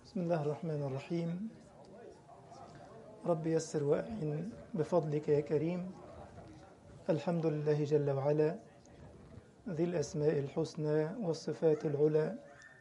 بسم الله الرحمن الرحيم رب يسر وأعن بفضلك يا كريم الحمد لله جل وعلا ذي الأسماء الحسنى والصفات العلى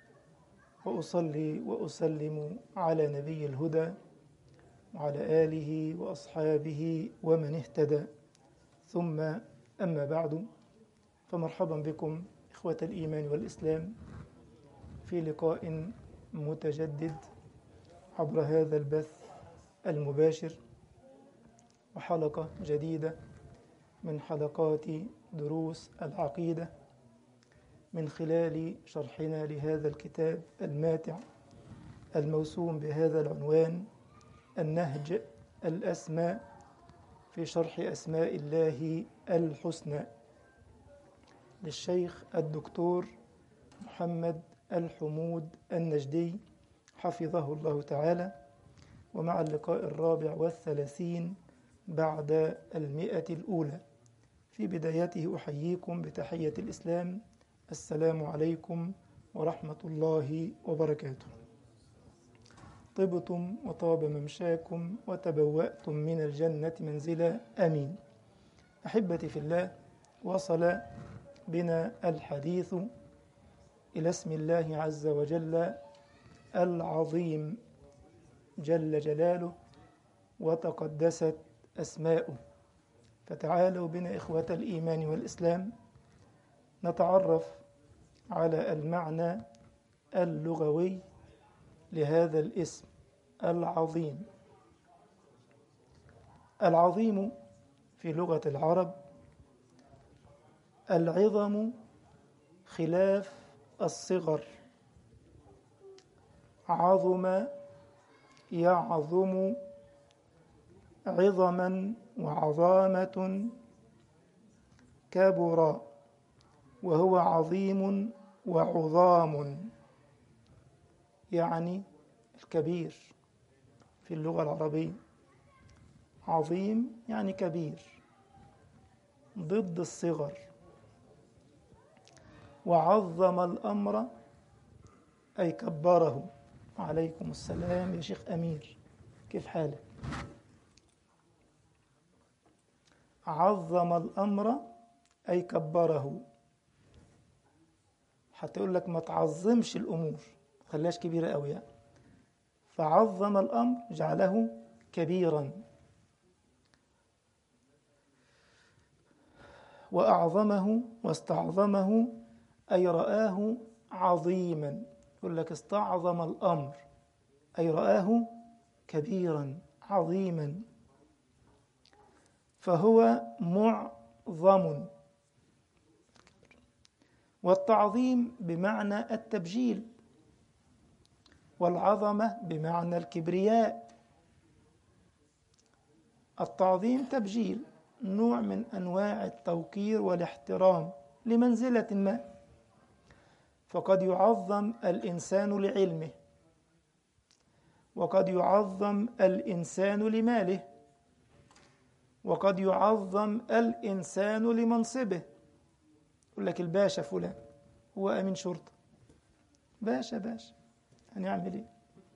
وأصلي وأسلم على نبي الهدى وعلى آله وأصحابه ومن اهتدى ثم أما بعد فمرحبا بكم إخوة الإيمان والإسلام في لقاء متجدد عبر هذا البث المباشر وحلقة جديدة من حلقات دروس العقيدة من خلال شرحنا لهذا الكتاب الماتع الموسوم بهذا العنوان النهج الأسماء في شرح أسماء الله الحسنى للشيخ الدكتور محمد الحمود النجدي حفظه الله تعالى ومع اللقاء الرابع والثلاثين بعد المئة الأولى في بدايته أحييكم بتحية الإسلام السلام عليكم ورحمة الله وبركاته طبتم وطاب ممشاكم وتبوأتم من الجنة منزلا أمين أحبتي في الله وصل بنا الحديث إلى اسم الله عز وجل العظيم جل جلاله وتقدست أسماؤه فتعالوا بنا إخوة الإيمان والإسلام نتعرف على المعنى اللغوي لهذا الاسم العظيم العظيم في لغة العرب العظم خلاف الصغر عظم يعظم عظما وعظامة كبر وهو عظيم وعظام يعني الكبير في اللغة العربية عظيم يعني كبير ضد الصغر وعظم الأمر أي كبره عليكم السلام يا شيخ أمير كيف حالك عظم الأمر أي كبره حتى يقول لك ما تعظمش الأمور خلاش كبيرة أوي يعني فعظم الأمر جعله كبيرا وأعظمه واستعظمه أي رآه عظيما يقول لك استعظم الأمر أي رآه كبيرا عظيما فهو معظم والتعظيم بمعنى التبجيل والعظمة بمعنى الكبرياء التعظيم تبجيل نوع من أنواع التوقير والاحترام لمنزلة ما فقد يعظم الإنسان لعلمه وقد يعظم الإنسان لماله وقد يعظم الإنسان لمنصبه يقول لك الباشا فلان هو أمين شرطة باشا باشا هنعمل إيه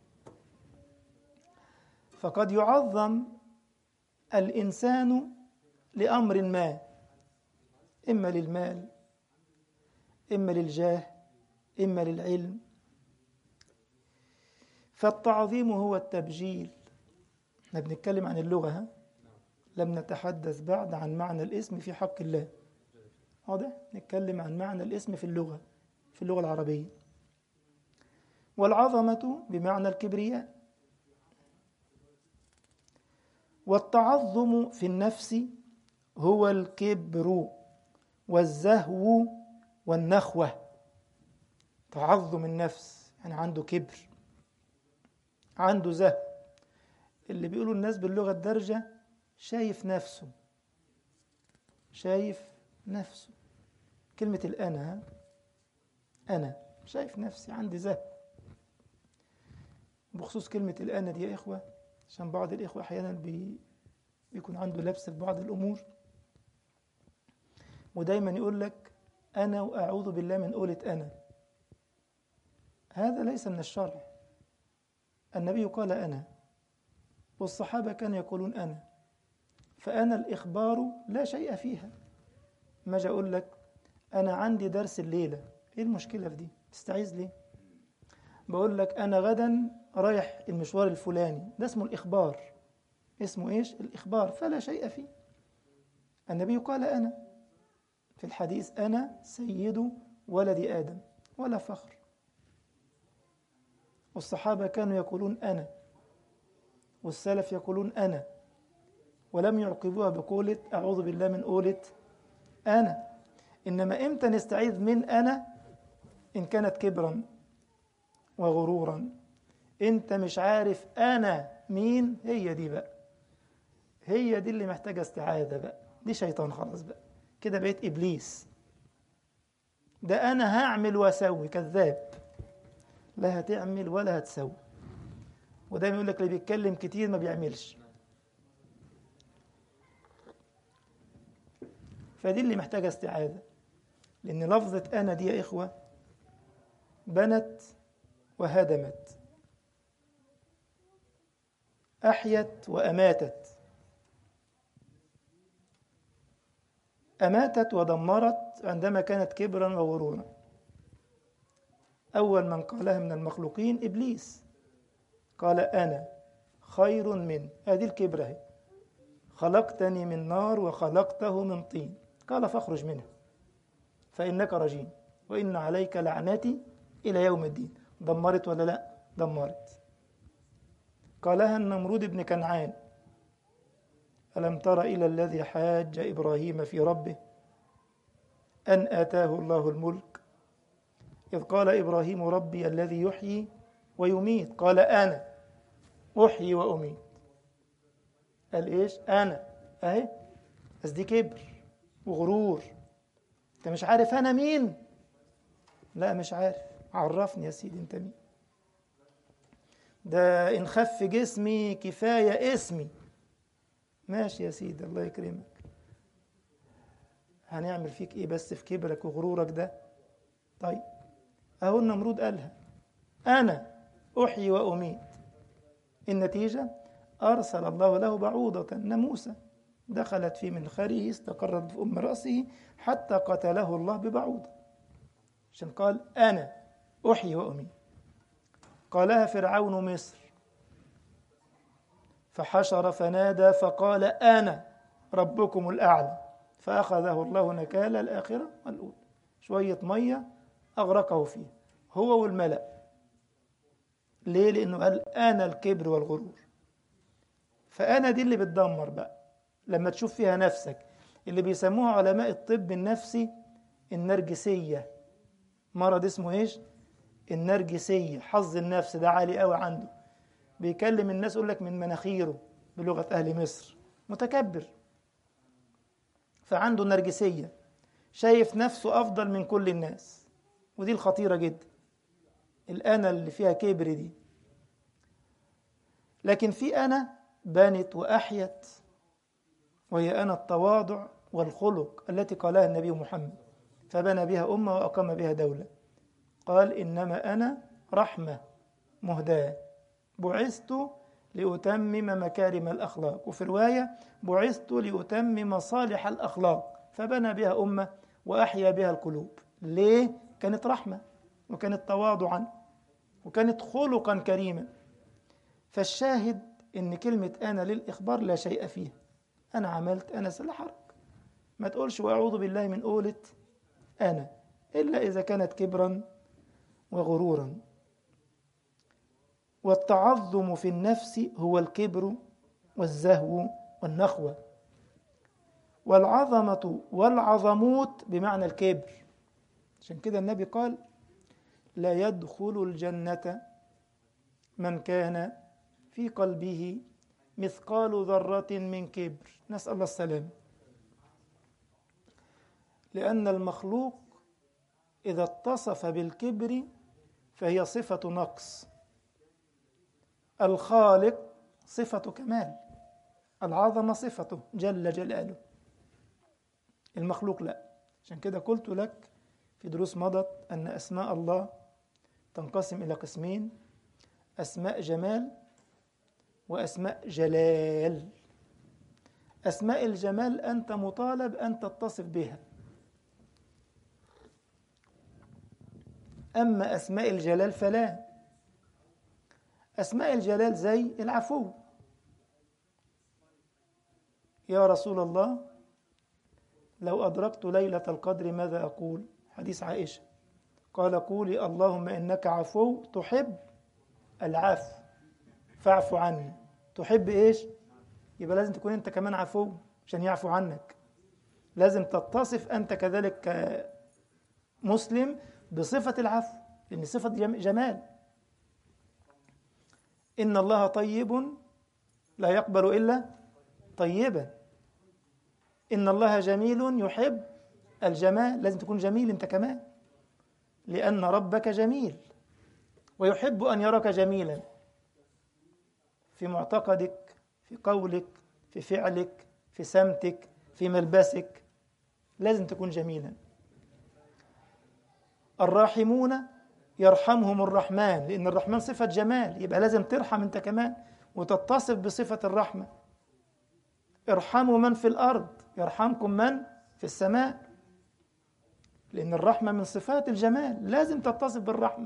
فقد يعظم الإنسان لأمر ما إما للمال إما للجاه إما للعلم فالتعظيم هو التبجيل احنا بنتكلم عن اللغة ها؟ لم نتحدث بعد عن معنى الاسم في حق الله واضح نتكلم عن معنى الاسم في اللغة في اللغة العربية والعظمة بمعنى الكبرياء والتعظم في النفس هو الكبر والزهو والنخوة تعظم النفس يعني عنده كبر عنده زهو اللي بيقولوا الناس باللغة الدارجة شايف نفسه شايف نفسه كلمة الأنا أنا شايف نفسي عندي زهو بخصوص كلمة الأنا دي يا إخوة عشان بعض الإخوة أحيانا بي بيكون عنده لبس في بعض الأمور ودايما يقول لك أنا وأعوذ بالله من قولة أنا هذا ليس من الشرع النبي قال أنا والصحابة كانوا يقولون أنا فأنا الإخبار لا شيء فيها ما أجي أقول لك أنا عندي درس الليلة إيه المشكلة في دي تستعيذ ليه بقول لك أنا غدا رايح المشوار الفلاني ده اسمه الإخبار اسمه إيش الإخبار فلا شيء فيه النبي قال أنا في الحديث أنا سيد ولد آدم ولا فخر والصحابة كانوا يقولون أنا والسلف يقولون أنا ولم يعقبوها بقولة أعوذ بالله من قولة أنا إنما إمتى نستعيذ من أنا إن كانت كبرا وغرورا أنت مش عارف أنا مين هي دي بقى هي دي اللي محتاجة استعاذة بقى دي شيطان خلاص بقى كده بقيت إبليس ده أنا هعمل وأسوي كذاب لا هتعمل ولا هتسوي ودايما يقول لك اللي بيتكلم كتير ما بيعملش فدي اللي محتاجة استعاذة لأن لفظة أنا دي يا إخوة بنت وهدمت أحيت وأماتت أماتت ودمرت عندما كانت كبرا وغرورا أول من قالها من المخلوقين إبليس قال أنا خير من هذه الكبرة هي خلقتني من نار وخلقته من طين قال فاخرج منها فإنك رجيم وإن عليك لعنتي إلى يوم الدين دمرت ولا لا دمرت قالها النمرود بن كنعان ألم تر إلى الذي حاج إبراهيم في ربه أن آتاه الله الملك إذ قال إبراهيم ربي الذي يحيي ويميت قال أنا أحيي وأميت قال إيش أنا أهي بس دي كبر وغرور أنت مش عارف أنا مين لا مش عارف عرفني يا سيدي أنت مين ده إن خف جسمي كفاية اسمي ماشي يا سيدي الله يكرمك هنعمل فيك ايه بس في كبرك وغرورك ده طيب اهو النمرود قالها انا احيي واميت النتيجه ارسل الله له بعوضه ناموسه دخلت في منخره استقرت في ام راسه حتى قتله الله ببعوضه عشان قال انا احيي واميت قالها فرعون مصر فحشر فنادى فقال انا ربكم الاعلى فاخذه الله نكال الاخره والاولى شويه ميه اغرقه فيه هو والملا ليه لانه قال انا الكبر والغرور فانا دي اللي بتدمر بقى لما تشوف فيها نفسك اللي بيسموها علماء الطب النفسي النرجسيه مرض اسمه ايش النرجسيه حظ النفس ده عالي قوي عنده بيكلم الناس يقول لك من مناخيره بلغه اهل مصر متكبر فعنده نرجسيه شايف نفسه افضل من كل الناس ودي الخطيره جدا الانا اللي فيها كبر دي لكن في انا بانت واحيت وهي انا التواضع والخلق التي قالها النبي محمد فبنى بها امه واقام بها دوله قال انما انا رحمه مهداه بعثت لأتمم مكارم الأخلاق وفي رواية بعثت لأتمم صالح الأخلاق فبنى بها أمة وأحيا بها القلوب ليه؟ كانت رحمة وكانت تواضعا وكانت خلقا كريما فالشاهد إن كلمة أنا للإخبار لا شيء فيها أنا عملت أنا لا حرج ما تقولش وأعوذ بالله من قولة أنا إلا إذا كانت كبرا وغرورا والتعظم في النفس هو الكبر والزهو والنخوة والعظمة والعظموت بمعنى الكبر عشان كده النبي قال لا يدخل الجنة من كان في قلبه مثقال ذرة من كبر نسأل الله السلام لأن المخلوق إذا اتصف بالكبر فهي صفة نقص الخالق صفة كمال العظمة صفته جل جلاله المخلوق لا عشان كده قلت لك في دروس مضت أن أسماء الله تنقسم إلى قسمين أسماء جمال وأسماء جلال أسماء الجمال أنت مطالب أن تتصف بها أما أسماء الجلال فلا أسماء الجلال زي العفو يا رسول الله لو أدركت ليلة القدر ماذا أقول حديث عائشة قال قولي اللهم إنك عفو تحب العفو فاعف عني تحب إيش يبقى لازم تكون أنت كمان عفو عشان يعفو عنك لازم تتصف أنت كذلك مسلم بصفة العفو لأن صفة جمال إن الله طيب لا يقبل إلا طيبا إن الله جميل يحب الجمال لازم تكون جميل أنت كمان لأن ربك جميل ويحب أن يراك جميلا في معتقدك في قولك في فعلك في سمتك في ملبسك لازم تكون جميلا الراحمون يرحمهم الرحمن لأن الرحمن صفة جمال يبقى لازم ترحم أنت كمان وتتصف بصفة الرحمة ارحموا من في الأرض يرحمكم من في السماء لأن الرحمة من صفات الجمال لازم تتصف بالرحمة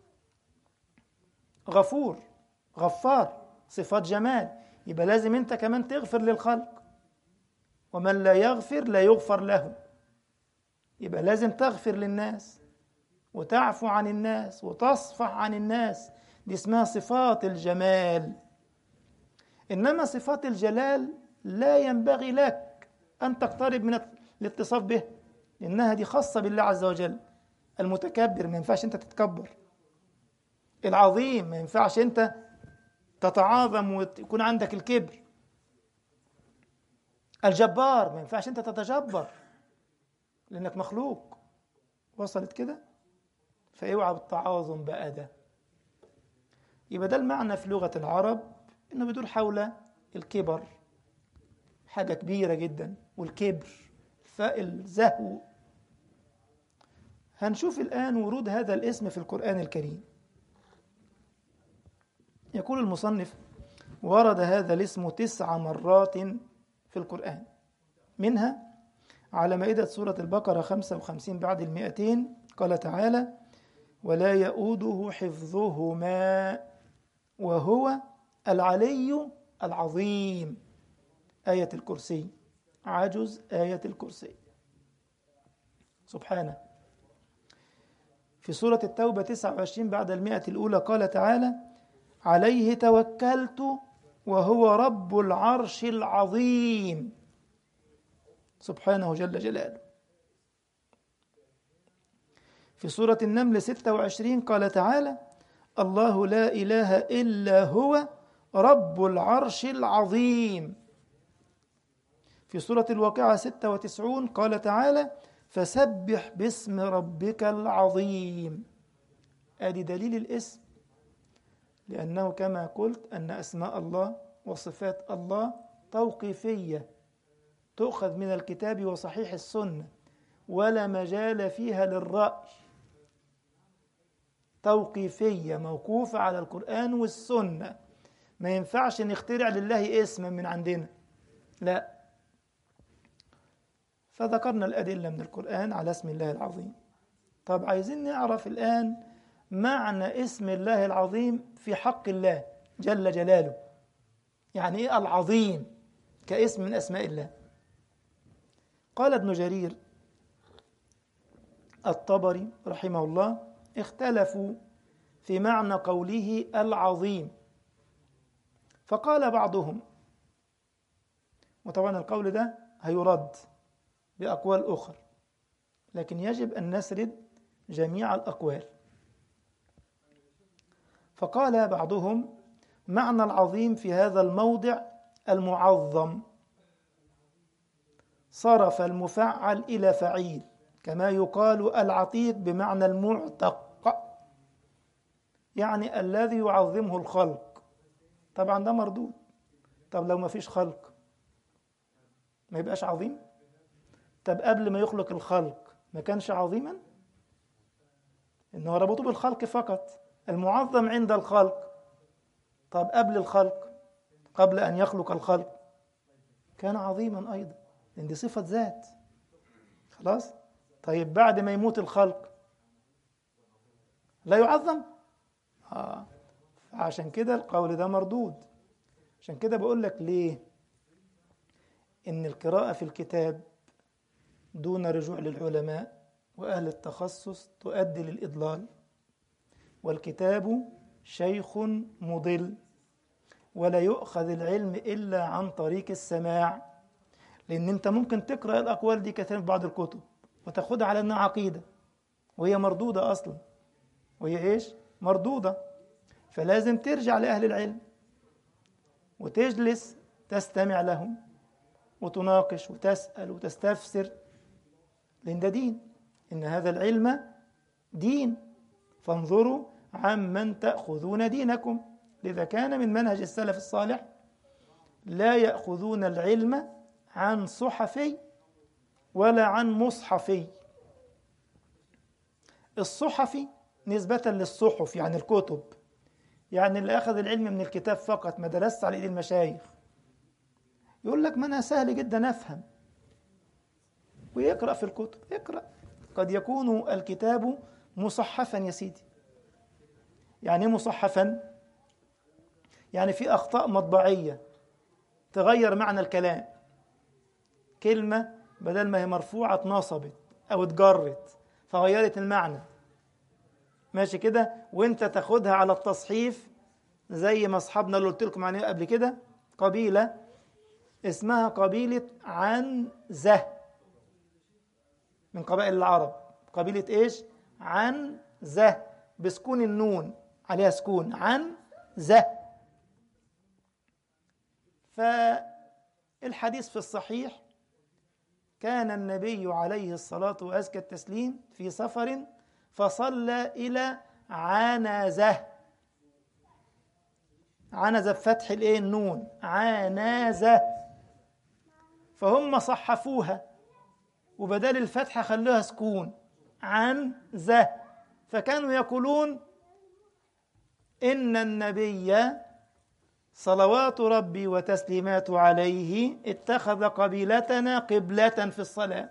غفور غفار صفات جمال يبقى لازم أنت كمان تغفر للخلق ومن لا يغفر لا يغفر له يبقى لازم تغفر للناس وتعفو عن الناس وتصفح عن الناس دي اسمها صفات الجمال انما صفات الجلال لا ينبغي لك ان تقترب من الاتصاف به لانها دي خاصه بالله عز وجل المتكبر ما ينفعش انت تتكبر العظيم ما ينفعش انت تتعاظم ويكون عندك الكبر الجبار ما ينفعش انت تتجبر لانك مخلوق وصلت كده فاوعى بالتعاظم بقى ده يبقى ده المعنى في لغة العرب انه بيدور حول الكبر حاجة كبيرة جدا والكبر فالزهو هنشوف الآن ورود هذا الاسم في القرآن الكريم يقول المصنف ورد هذا الاسم تسع مرات في القرآن منها على مائدة سورة البقرة 55 بعد المئتين قال تعالى ولا يؤوده حفظهما وهو العلي العظيم آية الكرسي عجز آية الكرسي سبحانه في سورة التوبة 29 بعد المئة الأولى قال تعالى عليه توكلت وهو رب العرش العظيم سبحانه جل جلاله في سورة النمل 26 قال تعالى الله لا إله إلا هو رب العرش العظيم في سورة الواقعة 96 قال تعالى فسبح باسم ربك العظيم ادي دليل الاسم لأنه كما قلت أن أسماء الله وصفات الله توقيفية تؤخذ من الكتاب وصحيح السنة ولا مجال فيها للرأي توقيفية موقوفة على القرآن والسنة ما ينفعش نخترع لله اسما من عندنا لا فذكرنا الأدلة من القرآن على اسم الله العظيم طب عايزين نعرف الآن معنى اسم الله العظيم في حق الله جل جلاله يعني ايه العظيم كاسم من اسماء الله قال ابن جرير الطبري رحمه الله اختلفوا في معنى قوله العظيم فقال بعضهم وطبعا القول ده هيرد بأقوال أخرى لكن يجب أن نسرد جميع الأقوال فقال بعضهم معنى العظيم في هذا الموضع المعظم صرف المفعل إلى فعيل كما يقال العتيق بمعنى المعتق يعني الذي يعظمه الخلق طبعا ده مردود طب لو ما فيش خلق ما يبقاش عظيم طب قبل ما يخلق الخلق ما كانش عظيما انه ربطوه بالخلق فقط المعظم عند الخلق طب قبل الخلق قبل أن يخلق الخلق كان عظيما أيضا لأن دي صفة ذات خلاص طيب بعد ما يموت الخلق لا يعظم آه. عشان كده القول ده مردود عشان كده بقول لك ليه إن القراءة في الكتاب دون رجوع للعلماء وأهل التخصص تؤدي للإضلال والكتاب شيخ مضل ولا يؤخذ العلم إلا عن طريق السماع لأن أنت ممكن تقرأ الأقوال دي كثيرا في بعض الكتب وتاخدها على أنها عقيدة وهي مردودة أصلا وهي إيش؟ مردودة فلازم ترجع لأهل العلم وتجلس تستمع لهم وتناقش وتسأل وتستفسر لأن ده دين إن هذا العلم دين فانظروا عمن تأخذون دينكم لذا كان من منهج السلف الصالح لا يأخذون العلم عن صحفي ولا عن مصحفي الصحفي نسبة للصحف يعني الكتب يعني اللي أخذ العلم من الكتاب فقط ما درست على إيد المشايخ يقول لك ما أنا سهل جدا أفهم ويقرأ في الكتب يقرأ قد يكون الكتاب مصحفا يا سيدي يعني مصحفا يعني في أخطاء مطبعية تغير معنى الكلام كلمة بدل ما هي مرفوعة اتنصبت أو اتجرت فغيرت المعنى ماشي كده وانت تاخدها على التصحيف زي ما اصحابنا اللي قلت لكم عليه قبل كده قبيلة اسمها قبيلة عنزة من قبائل العرب قبيلة ايش عنزة بسكون النون عليها سكون عنزة فالحديث في الصحيح كان النبي عليه الصلاة وأزكى التسليم في سفر فصلى إلى عنزة عنزة بفتح الايه النون عنازة فهم صحفوها وبدل الفتحة خلوها سكون عنزة فكانوا يقولون إن النبي صلوات ربي وتسليماته عليه اتخذ قبيلتنا قبلة في الصلاة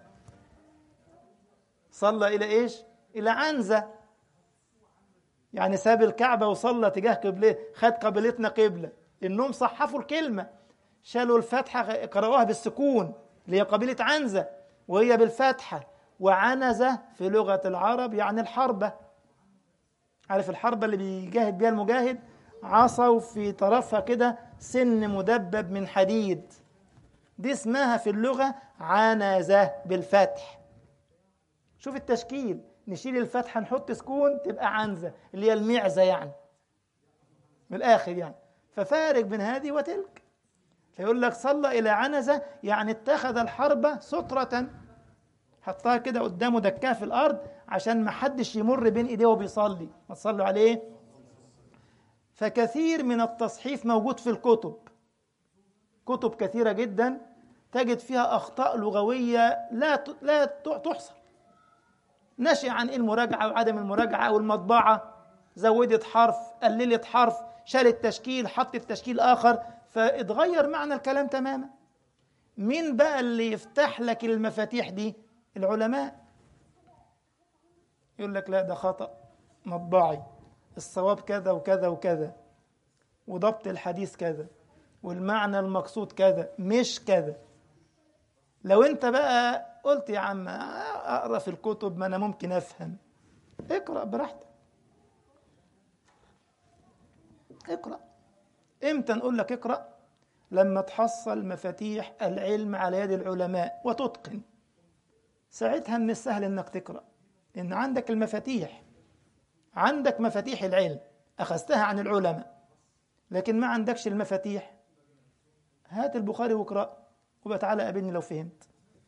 صلى إلى إيش؟ إلى عنزة يعني ساب الكعبة وصلى تجاه قبلة خد قبيلتنا قبلة إنهم صحفوا الكلمة شالوا الفتحة قرأوها بالسكون اللي هي قبيلة عنزة وهي بالفتحة وعنزة في لغة العرب يعني الحربة عارف الحربة اللي بيجاهد بيها المجاهد عصا وفي طرفها كده سن مدبب من حديد دي اسمها في اللغة عنزة بالفتح شوف التشكيل نشيل الفتحة نحط سكون تبقى عنزة اللي هي المعزة يعني من الآخر يعني ففارق بين هذه وتلك فيقول لك صلى إلى عنزة يعني اتخذ الحرب سترة حطها كده قدامه دكاه في الأرض عشان ما حدش يمر بين إيديه وهو بيصلي ما تصلوا عليه فكثير من التصحيف موجود في الكتب كتب كثيرة جدا تجد فيها أخطاء لغوية لا لا تحصر نشأ عن المراجعة وعدم المراجعة أو المطبعة زودت حرف قللت حرف شالت تشكيل حطت تشكيل آخر فاتغير معنى الكلام تماما مين بقى اللي يفتح لك المفاتيح دي العلماء يقول لك لا ده خطأ مطبعي الصواب كذا وكذا وكذا وضبط الحديث كذا والمعنى المقصود كذا مش كذا لو انت بقى قلت يا عم اقرا في الكتب ما انا ممكن افهم اقرا براحتك اقرا امتى نقول لك اقرا لما تحصل مفاتيح العلم على يد العلماء وتتقن ساعتها من السهل انك تقرا ان عندك المفاتيح عندك مفاتيح العلم اخذتها عن العلماء لكن ما عندكش المفاتيح هات البخاري واقرا وبقى تعالى قابلني لو فهمت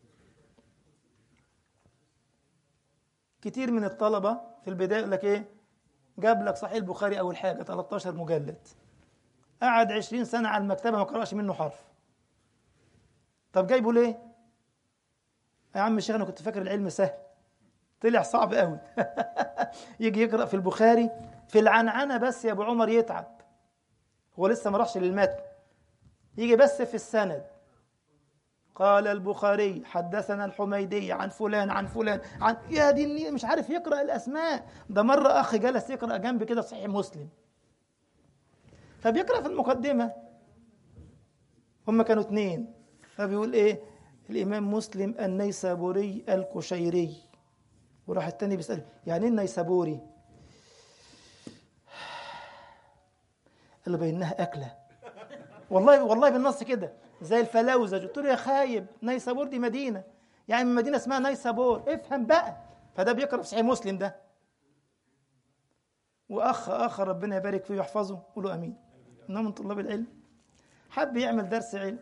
كتير من الطلبة في البداية يقول لك إيه جاب لك صحيح البخاري أول حاجة 13 مجلد قعد 20 سنة على المكتبة ما قرأش منه حرف طب جايبه ليه؟ يا عم الشيخ أنا كنت فاكر العلم سهل طلع صعب قوي يجي يقرأ في البخاري في العنعنة بس يا أبو عمر يتعب هو لسه ما راحش للمتن يجي بس في السند قال البخاري حدثنا الحميدي عن فلان عن فلان عن يا دي مش عارف يقرا الاسماء ده مره اخ جلس يقرا جنب كده صحيح مسلم فبيقرا في المقدمه هم كانوا اثنين فبيقول ايه الامام مسلم النيسابوري الكشيري وراح التاني بيسأله يعني ايه النيسابوري قال له بينها أكلة والله والله بالنص كده زي الفلاوزة قلت له يا خايب نيسابور دي مدينة يعني من مدينة اسمها نيسابور افهم بقى فده بيقرأ في صحيح مسلم ده وأخ آخر ربنا يبارك فيه ويحفظه قولوا أمين إنه من طلاب العلم حب يعمل درس علم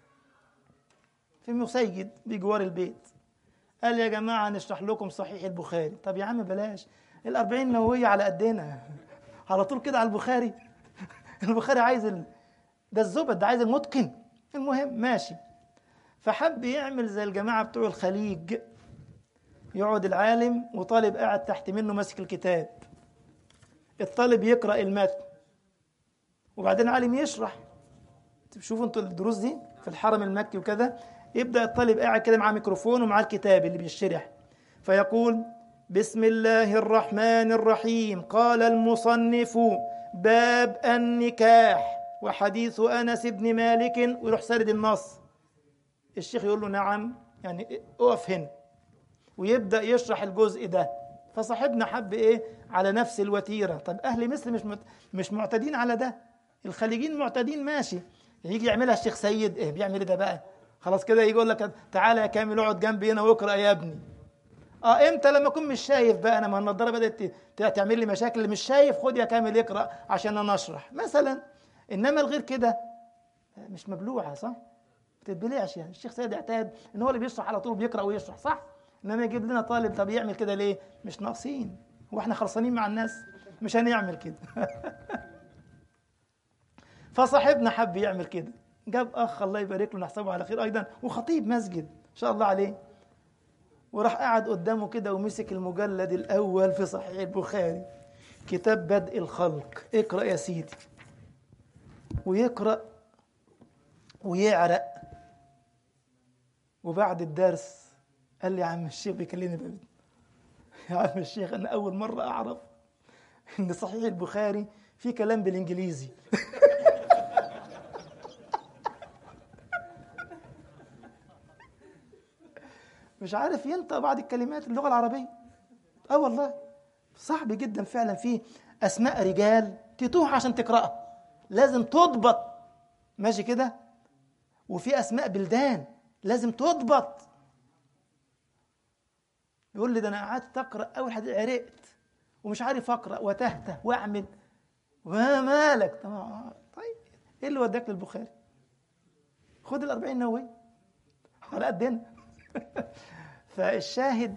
في مسيجد بجوار البيت قال يا جماعة نشرح لكم صحيح البخاري طب يا عم بلاش الأربعين نووية على قدنا على طول كده على البخاري البخاري عايز ال... ده الزبد ده عايز المتقن المهم ماشي فحب يعمل زي الجماعة بتوع الخليج يقعد العالم وطالب قاعد تحت منه ماسك الكتاب الطالب يقرأ المتن وبعدين العالم يشرح شوفوا انتوا الدروس دي في الحرم المكي وكذا يبدأ الطالب قاعد كده معاه ميكروفون ومعاه الكتاب اللي بيشرح فيقول بسم الله الرحمن الرحيم قال المصنف باب النكاح وحديث أنس بن مالك ويروح سارد النص الشيخ يقول له نعم يعني اقف هنا ويبدأ يشرح الجزء ده فصاحبنا حب ايه على نفس الوتيرة طب أهل مصر مش مش معتادين على ده الخليجيين معتادين ماشي يجي يعملها الشيخ سيد ايه بيعمل ايه ده بقى خلاص كده يجي يقول لك تعالى يا كامل اقعد جنبي هنا واقرا يا ابني اه امتى لما اكون مش شايف بقى انا ما النضاره بدات تعمل لي مشاكل مش شايف خد يا كامل اقرا عشان انا اشرح مثلا انما الغير كده مش مبلوعه صح ما تتبلعش يعني الشيخ سيد اعتاد ان هو اللي بيشرح على طول بيقرا ويشرح صح انما يجيب لنا طالب طب يعمل كده ليه مش ناقصين هو احنا خلصانين مع الناس مش هنعمل كده فصاحبنا حب يعمل كده جاب اخ الله يبارك له نحسبه على خير ايضا وخطيب مسجد ان شاء الله عليه وراح قعد قدامه كده ومسك المجلد الاول في صحيح البخاري كتاب بدء الخلق اقرا يا سيدي ويقرا ويعرق وبعد الدرس قال لي يا عم الشيخ بيكلمني بقى يا عم الشيخ انا اول مره اعرف ان صحيح البخاري في كلام بالانجليزي مش عارف ينطق بعض الكلمات اللغة العربية اه والله صعب جدا فعلا في أسماء رجال تتوه عشان تقرأها لازم تضبط ماشي كده وفي أسماء بلدان لازم تضبط يقول لي ده أنا قعدت أقرأ أول حاجة عرقت ومش عارف أقرأ وتهته وأعمل وما مالك طيب إيه اللي وداك للبخاري خد الأربعين نووي على قدنا فالشاهد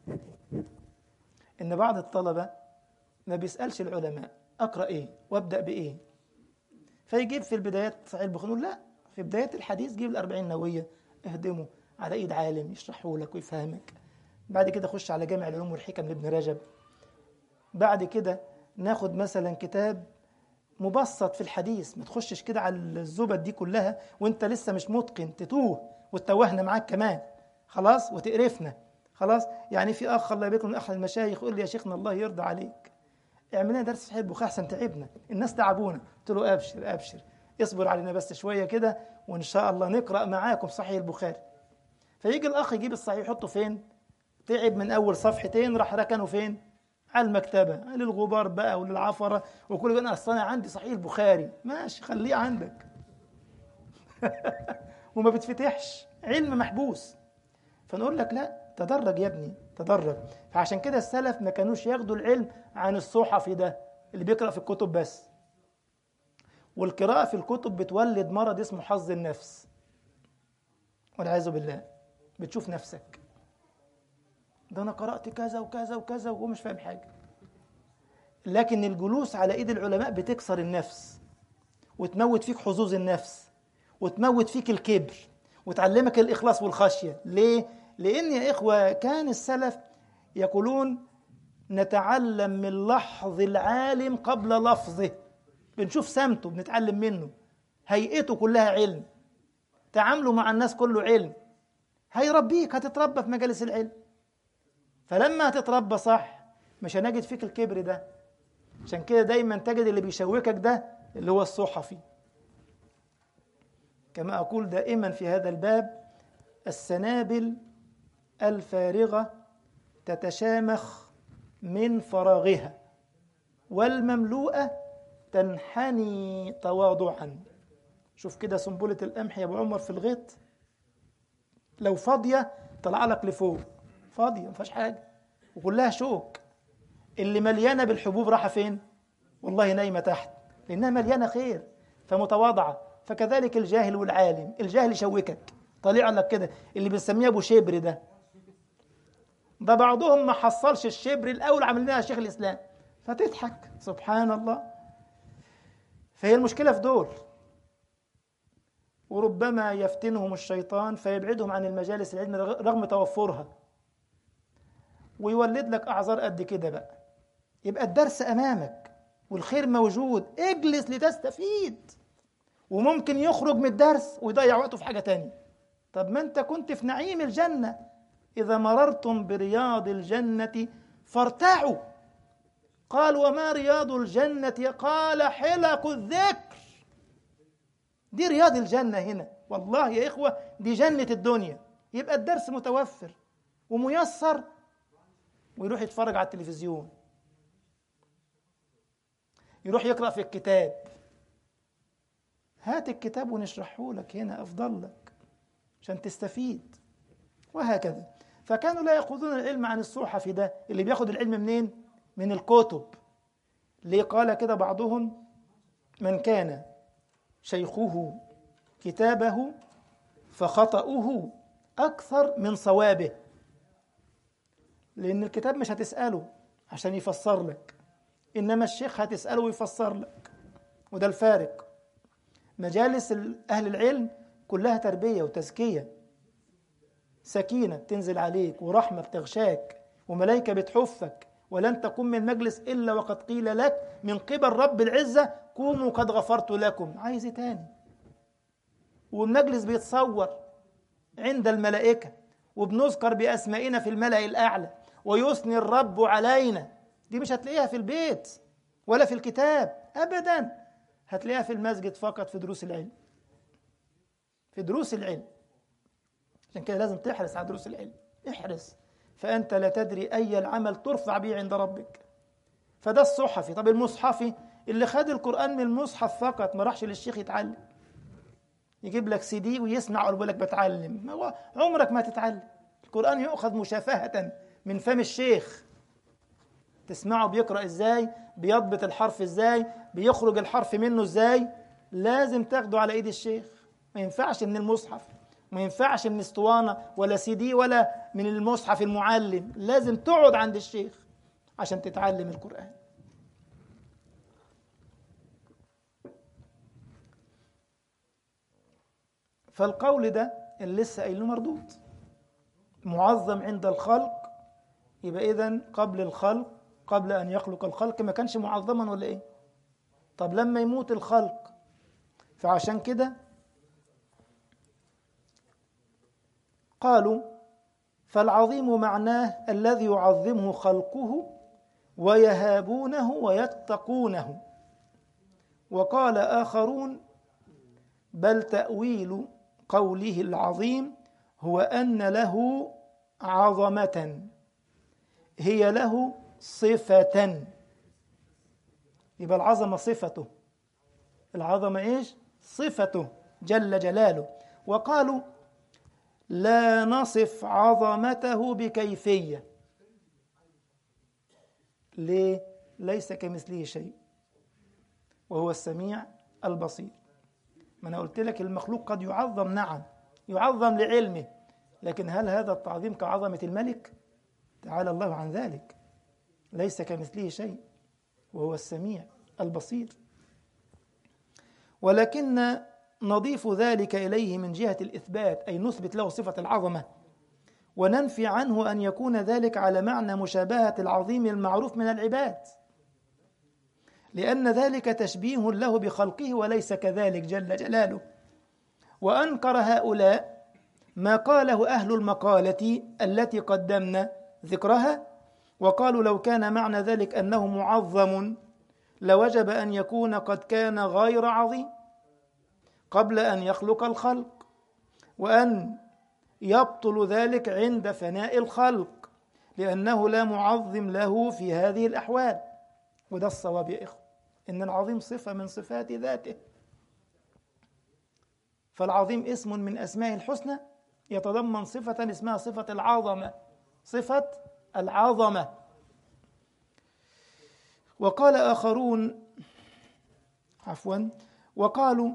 ان بعض الطلبه ما بيسالش العلماء اقرا ايه وابدا بايه فيجيب في البدايات صحيح البخاري يقول لا في بدايه الحديث جيب الأربعين نوويه اهدمه على ايد عالم يشرحه لك ويفهمك بعد كده خش على جامع العلوم والحكم لابن رجب بعد كده ناخد مثلا كتاب مبسط في الحديث ما تخشش كده على الزبد دي كلها وانت لسه مش متقن تتوه وتتوهنا معاك كمان خلاص وتقرفنا خلاص يعني في اخ الله يبارك من احد المشايخ يقول لي يا شيخنا الله يرضى عليك اعمل لنا درس صحيح البخاري احسن تعبنا الناس تعبونا قلت له ابشر ابشر اصبر علينا بس شويه كده وان شاء الله نقرا معاكم صحيح البخاري فيجي الاخ يجيب الصحيح يحطه فين تعب من اول صفحتين راح ركنه فين على المكتبه للغبار بقى وللعفره وكل ده اصل انا عندي صحيح البخاري ماشي خليه عندك وما بتفتحش علم محبوس فنقول لك لا تدرج يا ابني تدرج فعشان كده السلف ما كانوش ياخدوا العلم عن الصحفي ده اللي بيقرأ في الكتب بس والقراءة في الكتب بتولد مرض اسمه حظ النفس والعياذ بالله بتشوف نفسك ده أنا قرأت كذا وكذا وكذا وهو مش فاهم حاجة لكن الجلوس على إيد العلماء بتكسر النفس وتموت فيك حظوظ النفس وتموت فيك الكبر وتعلمك الإخلاص والخشية ليه؟ لأن يا إخوة كان السلف يقولون نتعلم من لحظ العالم قبل لفظه بنشوف سمته بنتعلم منه هيئته كلها علم تعامله مع الناس كله علم هيربيك هتتربى في مجالس العلم فلما هتتربى صح مش هنجد فيك الكبر ده عشان كده دايما تجد اللي بيشوكك ده اللي هو الصحفي كما أقول دائما في هذا الباب السنابل الفارغة تتشامخ من فراغها والمملوءة تنحني تواضعا شوف كده سنبلة القمح يا أبو عمر في الغيط لو فاضية طلع لك لفوق فاضية ما فيهاش حاجة وكلها شوك اللي مليانة بالحبوب راحة فين؟ والله نايمة تحت لأنها مليانة خير فمتواضعة فكذلك الجاهل والعالم الجاهل يشوكك طالع لك كده اللي بنسميه ابو شبر ده ده بعضهم ما حصلش الشبر الاول عمل لنا شيخ الاسلام فتضحك سبحان الله فهي المشكله في دول وربما يفتنهم الشيطان فيبعدهم عن المجالس العلم رغم توفرها ويولد لك اعذار قد كده بقى يبقى الدرس امامك والخير موجود اجلس لتستفيد وممكن يخرج من الدرس ويضيع وقته في حاجه تانية طب ما انت كنت في نعيم الجنه اذا مررتم برياض الجنه فارتعوا قال وما رياض الجنه قال حلق الذكر دي رياض الجنه هنا والله يا اخوه دي جنه الدنيا يبقى الدرس متوفر وميسر ويروح يتفرج على التلفزيون يروح يقرا في الكتاب هات الكتاب ونشرحه لك هنا أفضل لك عشان تستفيد وهكذا فكانوا لا يأخذون العلم عن الصحفي ده اللي بياخد العلم منين؟ من الكتب ليه قال كده بعضهم من كان شيخه كتابه فخطأه أكثر من صوابه لأن الكتاب مش هتسأله عشان يفسر لك إنما الشيخ هتسأله ويفسر لك وده الفارق مجالس أهل العلم كلها تربية وتزكية سكينة بتنزل عليك ورحمة بتغشاك وملائكة بتحفك ولن تقوم من مجلس إلا وقد قيل لك من قبل رب العزة قوموا قد غفرت لكم عايز إيه تاني والمجلس بيتصور عند الملائكة وبنذكر بأسمائنا في الملأ الأعلى ويثني الرب علينا دي مش هتلاقيها في البيت ولا في الكتاب أبداً هتلاقيها في المسجد فقط في دروس العلم في دروس العلم عشان كده لازم تحرص على دروس العلم احرص فأنت لا تدري أي العمل ترفع به عند ربك فده الصحفي طب المصحفي اللي خد القرآن من المصحف فقط ما راحش للشيخ يتعلم يجيب لك سي دي ويسمع ويقول لك بتعلم هو عمرك ما تتعلم القرآن يؤخذ مشافهة من فم الشيخ تسمعه بيقرأ ازاي بيضبط الحرف ازاي بيخرج الحرف منه ازاي لازم تاخده على ايد الشيخ ما ينفعش من المصحف ما ينفعش من اسطوانه ولا سي دي ولا من المصحف المعلم لازم تقعد عند الشيخ عشان تتعلم القرآن فالقول ده اللي لسه قايله مردود معظم عند الخلق يبقى إذن قبل الخلق قبل أن يخلق الخلق ما كانش معظما ولا إيه طب لما يموت الخلق فعشان كده قالوا فالعظيم معناه الذي يعظمه خلقه ويهابونه ويتقونه وقال آخرون بل تأويل قوله العظيم هو أن له عظمة هي له صفة يبقى العظمة صفته العظمة إيش؟ صفته جل جلاله وقالوا لا نصف عظمته بكيفية ليه؟ ليس كمثله شيء وهو السميع البصير ما أنا قلت لك المخلوق قد يعظم نعم يعظم لعلمه لكن هل هذا التعظيم كعظمة الملك؟ تعالى الله عن ذلك ليس كمثله شيء وهو السميع البصير ولكن نضيف ذلك إليه من جهة الإثبات أي نثبت له صفة العظمة وننفي عنه أن يكون ذلك على معنى مشابهة العظيم المعروف من العباد لأن ذلك تشبيه له بخلقه وليس كذلك جل جلاله وأنكر هؤلاء ما قاله أهل المقالة التي قدمنا ذكرها وقالوا لو كان معنى ذلك أنه معظم لوجب أن يكون قد كان غير عظيم قبل أن يخلق الخلق وأن يبطل ذلك عند فناء الخلق لأنه لا معظم له في هذه الأحوال وده الصواب يا إخوة إن العظيم صفة من صفات ذاته فالعظيم اسم من أسماء الحسنى يتضمن صفة اسمها صفة العظمة صفة العظمة وقال آخرون عفوا وقالوا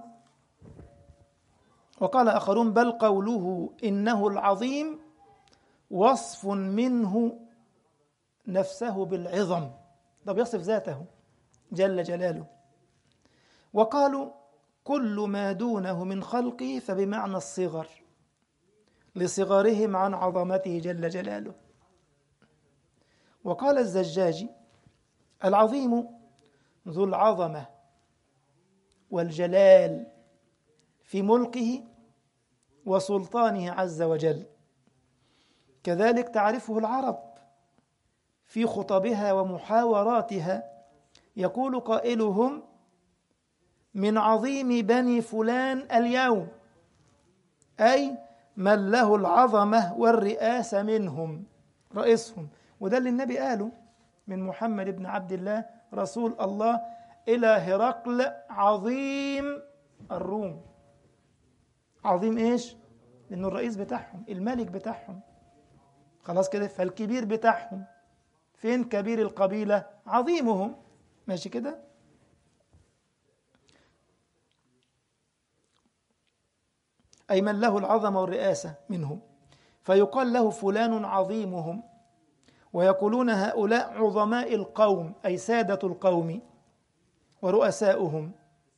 وقال آخرون بل قوله إنه العظيم وصف منه نفسه بالعظم طب يصف ذاته جل جلاله وقالوا كل ما دونه من خلقه فبمعنى الصغر لصغرهم عن عظمته جل جلاله وقال الزجاجي العظيم ذو العظمة والجلال في ملكه وسلطانه عز وجل كذلك تعرفه العرب في خطبها ومحاوراتها يقول قائلهم من عظيم بني فلان اليوم أي من له العظمة والرئاسة منهم رئيسهم وده اللي النبي قاله من محمد بن عبد الله رسول الله إلى هرقل عظيم الروم عظيم إيش؟ لأنه الرئيس بتاعهم الملك بتاعهم خلاص كده فالكبير بتاعهم فين كبير القبيلة عظيمهم ماشي كده أي من له العظمة والرئاسة منهم فيقال له فلان عظيمهم ويقولون هؤلاء عظماء القوم أي سادة القوم ورؤساؤهم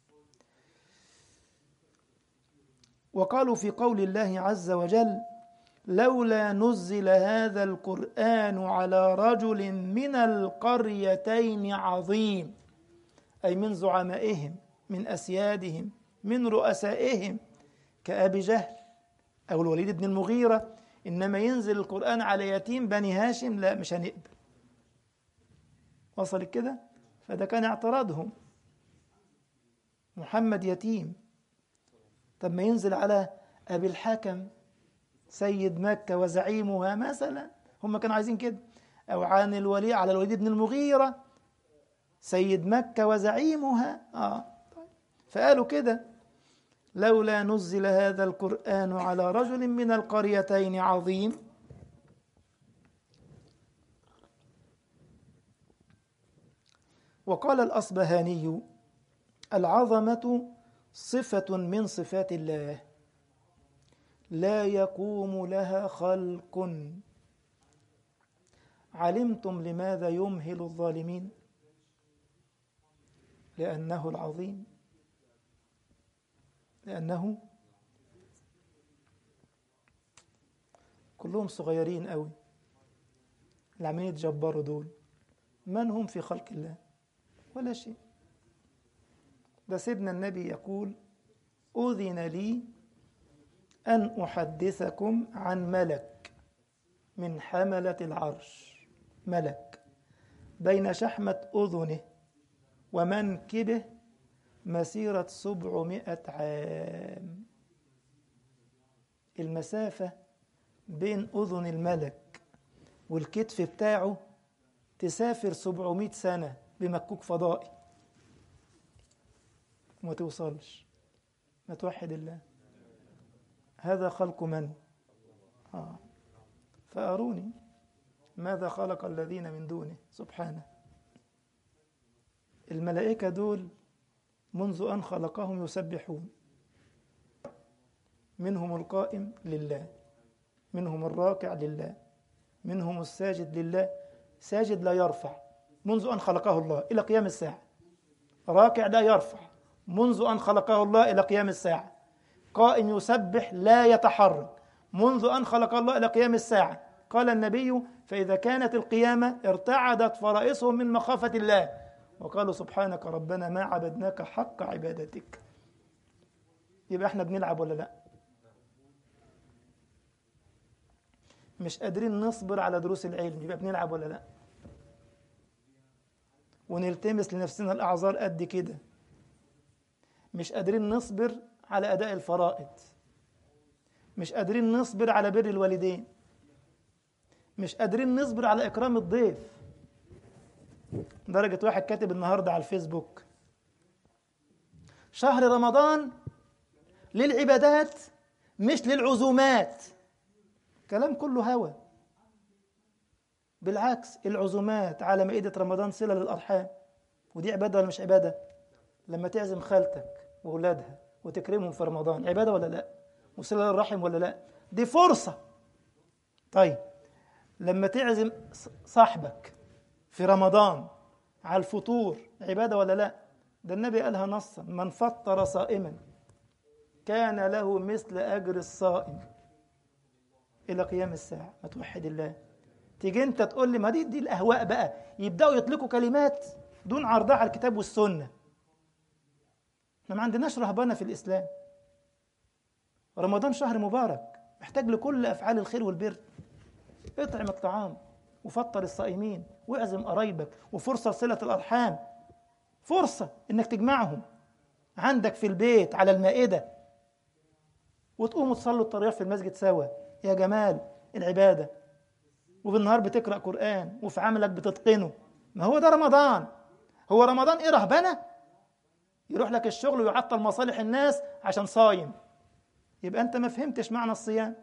وقالوا في قول الله عز وجل لولا نزل هذا القرآن على رجل من القريتين عظيم أي من زعمائهم من أسيادهم من رؤسائهم كأبي جهل أو الوليد بن المغيرة إنما ينزل القرآن على يتيم بني هاشم لا مش هنقبل وصل كده فده كان اعتراضهم محمد يتيم طب ما ينزل على أبي الحكم سيد مكة وزعيمها مثلا هم كانوا عايزين كده أو عن الولي على الوليد بن المغيرة سيد مكة وزعيمها آه طيب. فقالوا كده لولا نزل هذا القرآن على رجل من القريتين عظيم وقال الأصبهاني العظمة صفة من صفات الله لا يقوم لها خلق علمتم لماذا يمهل الظالمين لأنه العظيم لأنه كلهم صغيرين قوي اللي عمالين يتجبروا دول من هم في خلق الله ولا شيء ده سيدنا النبي يقول أذن لي أن أحدثكم عن ملك من حملة العرش ملك بين شحمة أذنه ومنكبه مسيرة سبعمائة عام المسافة بين أذن الملك والكتف بتاعه تسافر سبعمائة سنة بمكوك فضائي وما توصلش ما توحد الله هذا خلق من آه. فأروني ماذا خلق الذين من دونه سبحانه الملائكة دول منذ أن خلقهم يسبحون منهم القائم لله منهم الراكع لله منهم الساجد لله ساجد لا يرفع منذ أن خلقه الله إلى قيام الساعة راكع لا يرفع منذ أن خلقه الله إلى قيام الساعة قائم يسبح لا يتحرك منذ أن خلق الله إلى قيام الساعة قال النبي فإذا كانت القيامة ارتعدت فرائصهم من مخافة الله وقالوا سبحانك ربنا ما عبدناك حق عبادتك يبقى احنا بنلعب ولا لا مش قادرين نصبر على دروس العلم يبقى بنلعب ولا لا ونلتمس لنفسنا الأعذار قد كده مش قادرين نصبر على أداء الفرائض مش قادرين نصبر على بر الوالدين مش قادرين نصبر على إكرام الضيف درجة واحد كاتب النهاردة على الفيسبوك شهر رمضان للعبادات مش للعزومات كلام كله هوى بالعكس العزومات على مائدة رمضان صلة للأرحام ودي عبادة ولا مش عبادة لما تعزم خالتك وأولادها وتكرمهم في رمضان عبادة ولا لا وصلة للرحم ولا لا دي فرصة طيب لما تعزم صاحبك في رمضان على الفطور عبادة ولا لا ده النبي قالها نصا من فطر صائما كان له مثل أجر الصائم إلى قيام الساعة ما توحد الله تيجي أنت تقول لي ما دي دي الأهواء بقى يبدأوا يطلقوا كلمات دون عرضها على الكتاب والسنة احنا ما عندناش رهبنة في الإسلام رمضان شهر مبارك محتاج لكل أفعال الخير والبر اطعم الطعام وفطر الصائمين واعزم قرايبك وفرصة لصلة الأرحام فرصة إنك تجمعهم عندك في البيت على المائدة وتقوموا تصلوا التراويح في المسجد سوا يا جمال العبادة وبالنهار بتقرأ قرآن وفي عملك بتتقنه ما هو ده رمضان هو رمضان ايه رهبنة يروح لك الشغل ويعطل مصالح الناس عشان صايم يبقى انت ما فهمتش معنى الصيام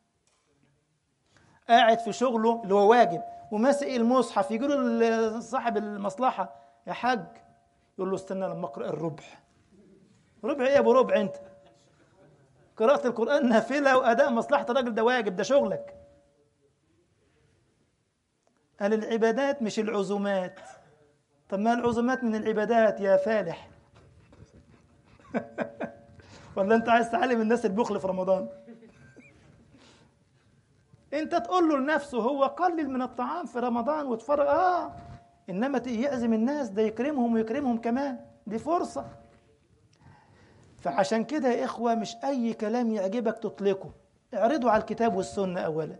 قاعد في شغله اللي هو واجب وماسك المصحف يجي له صاحب المصلحة يا حاج يقول له استنى لما اقرأ الربع ربع ايه يا ابو ربع انت قراءة القرآن نافلة وأداء مصلحة الراجل ده واجب ده شغلك قال العبادات مش العزومات طب ما العزومات من العبادات يا فالح ولا انت عايز تعلم الناس البخل في رمضان انت تقول له لنفسه هو قلل من الطعام في رمضان وتفرق اه انما يعزم الناس ده يكرمهم ويكرمهم كمان دي فرصه فعشان كده يا إخوة مش أي كلام يعجبك تطلقه اعرضوا على الكتاب والسنة أولا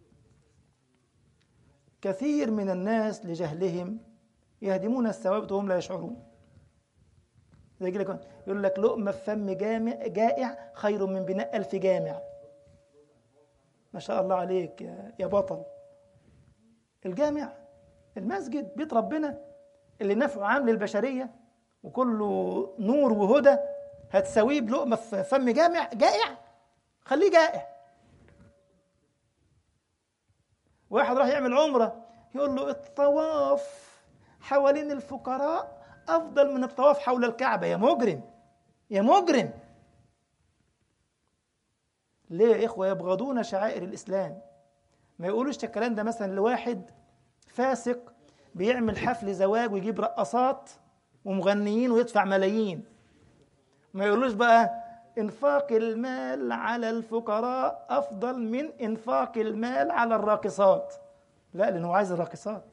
كثير من الناس لجهلهم يهدمون الثوابت وهم لا يشعرون زي كده يقول لك لقمة في فم جامع جائع خير من بناء ألف جامع ما شاء الله عليك يا, يا بطل الجامع المسجد بيت ربنا اللي نفعه عام للبشرية وكله نور وهدى هتساويه بلقمة في فم جامع جائع خليه جائع واحد راح يعمل عمرة يقول له الطواف حوالين الفقراء أفضل من الطواف حول الكعبة يا مجرم يا مجرم ليه يا إخوة يبغضون شعائر الإسلام ما يقولوش الكلام ده مثلا لواحد فاسق بيعمل حفل زواج ويجيب رقصات ومغنيين ويدفع ملايين ما يقولوش بقى انفاق المال على الفقراء افضل من انفاق المال على الراقصات لا لانه عايز الراقصات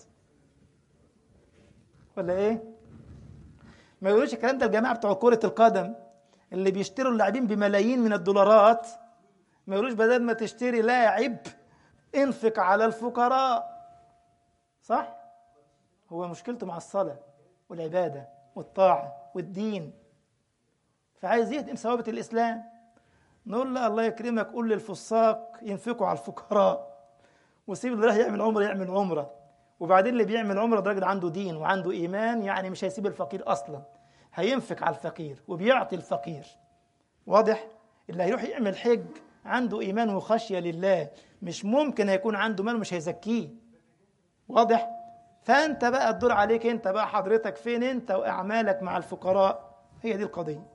ولا ايه ما يقولوش الكلام ده الجماعه بتوع كره القدم اللي بيشتروا اللاعبين بملايين من الدولارات ما يقولوش بدل ما تشتري لاعب انفق على الفقراء صح هو مشكلته مع الصلاه والعباده والطاعه والدين فعايز يهدم ثوابت الإسلام نقول له الله يكرمك قول للفساق ينفقوا على الفقراء وسيب اللي راح يعمل عمره يعمل عمره وبعدين اللي بيعمل عمره ده راجل عنده دين وعنده إيمان يعني مش هيسيب الفقير أصلا هينفق على الفقير وبيعطي الفقير واضح اللي هيروح يعمل حج عنده إيمان وخشية لله مش ممكن هيكون عنده مال ومش هيزكيه واضح فأنت بقى الدور عليك أنت بقى حضرتك فين أنت وأعمالك مع الفقراء هي دي القضية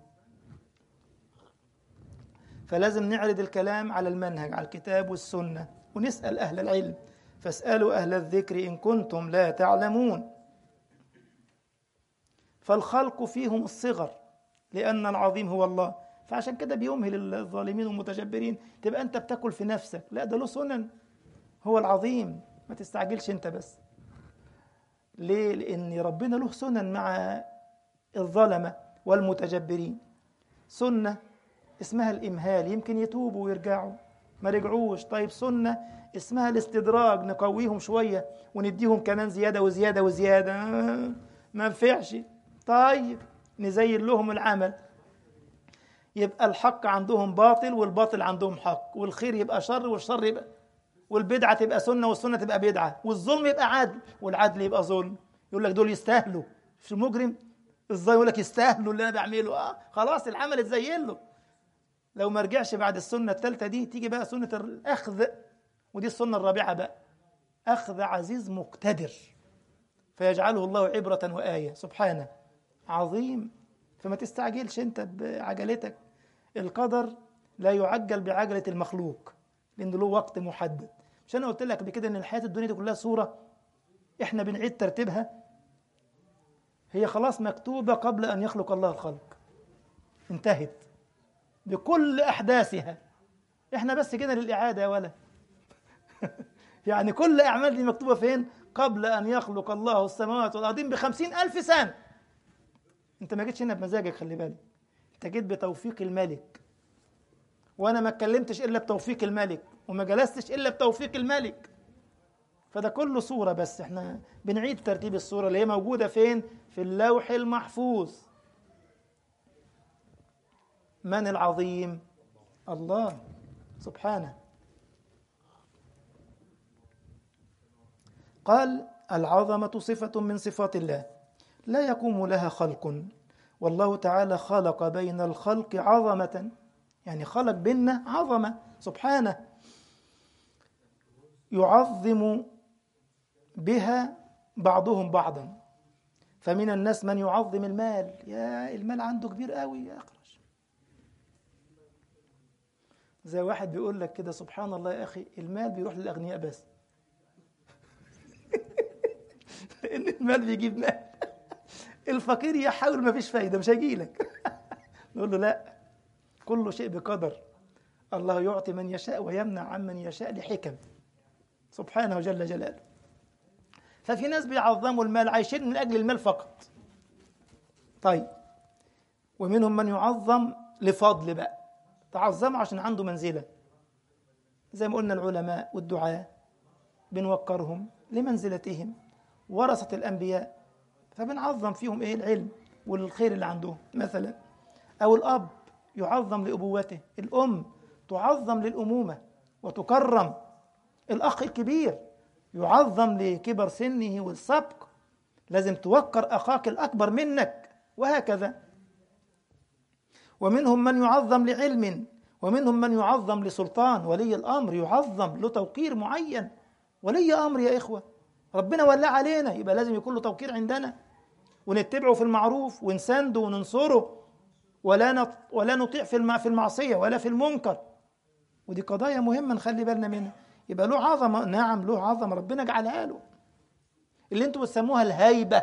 فلازم نعرض الكلام على المنهج على الكتاب والسنة ونسأل أهل العلم فاسألوا أهل الذكر إن كنتم لا تعلمون فالخلق فيهم الصغر لأن العظيم هو الله فعشان كده بيمهل الظالمين والمتجبرين تبقى أنت بتاكل في نفسك لا ده له سنن هو العظيم ما تستعجلش أنت بس ليه لان ربنا له سنن مع الظلمه والمتجبرين سنه اسمها الامهال يمكن يتوبوا ويرجعوا ما رجعوش طيب سنه اسمها الاستدراج نقويهم شويه ونديهم كمان زياده وزياده وزياده ما نفعش طيب نزين لهم العمل يبقى الحق عندهم باطل والباطل عندهم حق والخير يبقى شر والشر يبقى والبدعة تبقى سنة والسنة تبقى بدعة والظلم يبقى عدل والعدل يبقى ظلم يقول لك دول يستاهلوا مش المجرم ازاي يقول لك يستاهلوا اللي انا بعمله اه خلاص العمل اتزين له لو ما رجعش بعد السنة الثالثة دي تيجي بقى سنة الأخذ ودي السنة الرابعة بقى أخذ عزيز مقتدر فيجعله الله عبرة وآية سبحانه عظيم فما تستعجلش انت بعجلتك القدر لا يعجل بعجلة المخلوق لأنه له وقت محدد مش أنا قلت لك قبل كده إن الحياة الدنيا دي كلها صورة إحنا بنعيد ترتيبها هي خلاص مكتوبة قبل أن يخلق الله الخلق انتهت بكل أحداثها إحنا بس كده للإعادة يا ولا يعني كل أعمال دي مكتوبة فين قبل أن يخلق الله السماوات والأرضين بخمسين ألف سنة أنت ما جيتش هنا بمزاجك خلي بالك أنت جيت بتوفيق الملك وأنا ما اتكلمتش إلا بتوفيق الملك وما جلستش إلا بتوفيق الملك فده كله صورة بس احنا بنعيد ترتيب الصورة اللي هي موجودة فين في اللوح المحفوظ من العظيم الله سبحانه قال العظمة صفة من صفات الله لا يقوم لها خلق والله تعالى خلق بين الخلق عظمة يعني خلق بيننا عظمة سبحانه يعظم بها بعضهم بعضا فمن الناس من يعظم المال يا المال عنده كبير قوي يا اخرج زي واحد بيقول لك كده سبحان الله يا اخي المال بيروح للاغنياء بس لان المال بيجيب مال الفقير يحاول ما فيش فايده مش هيجي لك نقول له لا كل شيء بقدر الله يعطي من يشاء ويمنع عمن يشاء لحكم سبحانه جل جلاله ففي ناس بيعظموا المال عايشين من اجل المال فقط طيب ومنهم من يعظم لفضل بقى تعظمه عشان عنده منزله زي ما قلنا العلماء والدعاة بنوقرهم لمنزلتهم ورثة الأنبياء فبنعظم فيهم إيه العلم والخير اللي عندهم مثلا أو الأب يعظم لأبوته الأم تعظم للأمومة وتكرم الأخ الكبير يعظم لكبر سنه والسبق لازم توقر أخاك الأكبر منك وهكذا ومنهم من يعظم لعلم ومنهم من يعظم لسلطان ولي الأمر يعظم له توقير معين ولي أمر يا إخوة ربنا ولى علينا يبقى لازم يكون له توقير عندنا ونتبعه في المعروف ونسنده وننصره ولا نط... ولا نطيع في الم... في المعصية ولا في المنكر ودي قضايا مهمة نخلي بالنا منها يبقى له عظمة نعم له عظمة ربنا جعلها له اللي انتم بتسموها الهيبة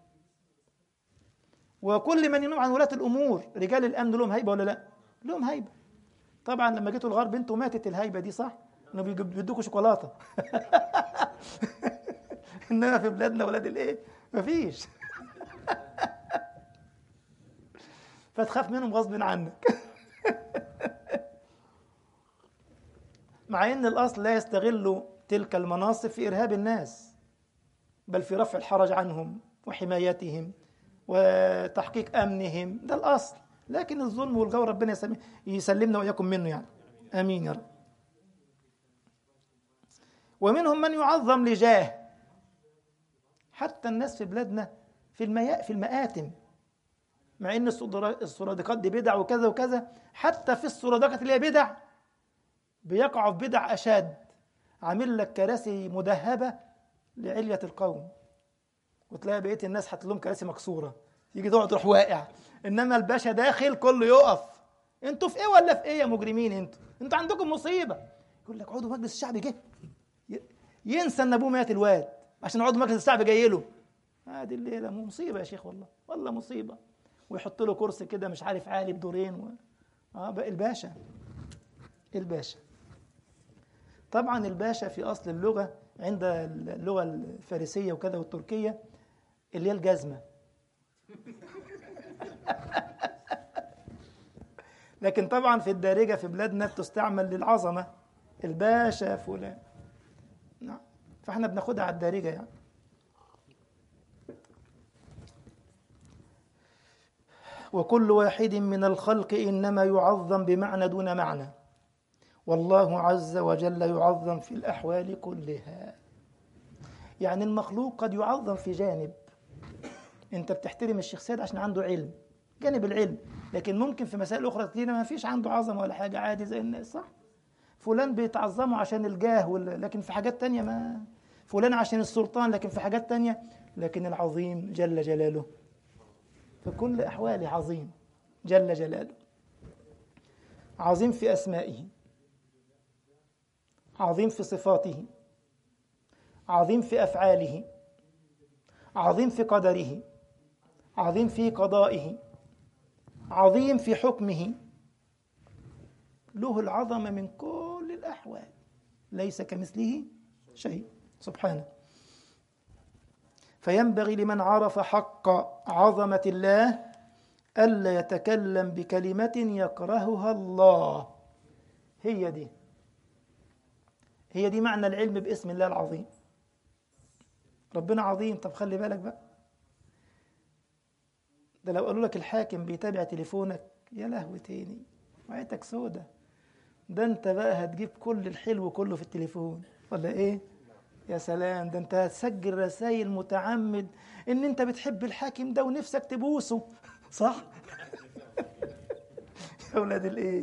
وكل من ينوم عن ولاة الأمور رجال الأمن لهم هيبة ولا لا لهم هيبة طبعا لما جيتوا الغرب انتوا ماتت الهيبة دي صح انه بيدوكوا شوكولاتة انما في بلادنا ولاد الايه مفيش فتخاف منهم غصب عنك مع ان الاصل لا يستغل تلك المناصب في ارهاب الناس بل في رفع الحرج عنهم وحمايتهم وتحقيق امنهم ده الاصل لكن الظلم والجور ربنا يسلمنا واياكم منه يعني امين يا رب ومنهم من يعظم لجاه حتى الناس في بلادنا في المياء في المآتم مع ان السرادقات دي بدع وكذا وكذا حتى في السرادقات اللي هي بدع بيقعوا في بدع اشد عامل لك كراسي مدهبه لعليه القوم وتلاقي بقيه الناس حاطط لهم كراسي مكسوره يجي تقعد تروح واقع انما الباشا داخل كله يقف انتوا في ايه ولا في ايه يا مجرمين انتوا انتوا عندكم مصيبه يقول لك عضو مجلس الشعب جه ينسى ان ابوه مات الواد عشان عضو مجلس الشعب جاي له هذه الليله مصيبه يا شيخ والله والله مصيبه ويحط له كرسي كده مش عارف عالي بدورين و... اه بقى الباشا الباشا طبعا الباشا في اصل اللغه عند اللغه الفارسيه وكذا والتركيه اللي هي الجزمة لكن طبعا في الدارجة في بلادنا بتستعمل للعظمة الباشا فلان نعم فاحنا بناخدها على الدارجة يعني وكل واحد من الخلق إنما يعظم بمعنى دون معنى والله عز وجل يعظم في الأحوال كلها يعني المخلوق قد يعظم في جانب انت بتحترم الشيخ سيد عشان عنده علم جانب العلم لكن ممكن في مسائل اخرى كتير ما فيش عنده عظمه ولا حاجه عادي زي الناس صح فلان بيتعظموا عشان الجاه ولا لكن في حاجات تانية ما فلان عشان السلطان لكن في حاجات تانية لكن العظيم جل جلاله في كل احواله عظيم جل جلاله عظيم في اسمائه عظيم في صفاته عظيم في افعاله عظيم في قدره عظيم في قضائه عظيم في حكمه له العظمه من كل الاحوال ليس كمثله شيء سبحانه فينبغي لمن عرف حق عظمه الله الا يتكلم بكلمه يكرهها الله هي دي هي دي معنى العلم باسم الله العظيم ربنا عظيم طب خلي بالك بقى ده لو قالوا لك الحاكم بيتابع تليفونك يا لهوي تاني وعيتك سودة ده انت بقى هتجيب كل الحلو كله في التليفون ولا ايه يا سلام ده انت هتسجل رسائل متعمد ان انت بتحب الحاكم ده ونفسك تبوسه صح يا ولاد الايه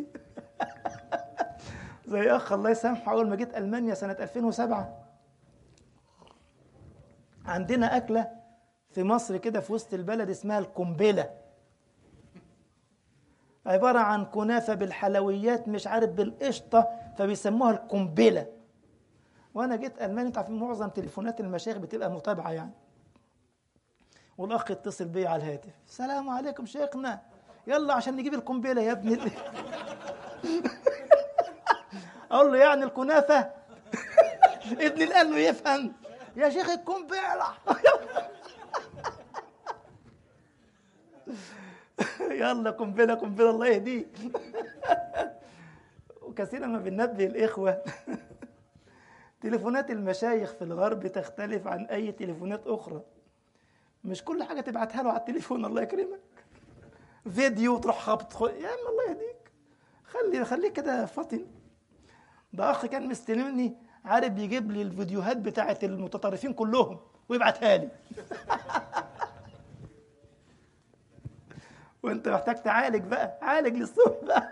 زي اخ الله يسامحه اول ما جيت المانيا سنه 2007 عندنا اكله في مصر كده في وسط البلد اسمها القنبله عباره عن كنافه بالحلويات مش عارف بالقشطه فبيسموها القنبله وانا جيت المانيا انت عارفين معظم تليفونات المشايخ بتبقى متابعه يعني والاخ اتصل بيا على الهاتف السلام عليكم شيخنا يلا عشان نجيب القنبله يا ابن ال... اقول له يعني الكنافه ابن اللي قال له يفهم يا شيخ القنبله يلا قنبله قنبله الله يهديه وكثيرا ما بننبه الاخوه تليفونات المشايخ في الغرب تختلف عن اي تليفونات اخرى مش كل حاجه تبعتها له على التليفون الله يكرمك فيديو تروح خابط يا عم الله يهديك خلي خليك كده فطن ده اخ كان مستلمني عارف بيجيب لي الفيديوهات بتاعه المتطرفين كلهم ويبعتها لي وانت محتاج تعالج بقى عالج للصبح بقى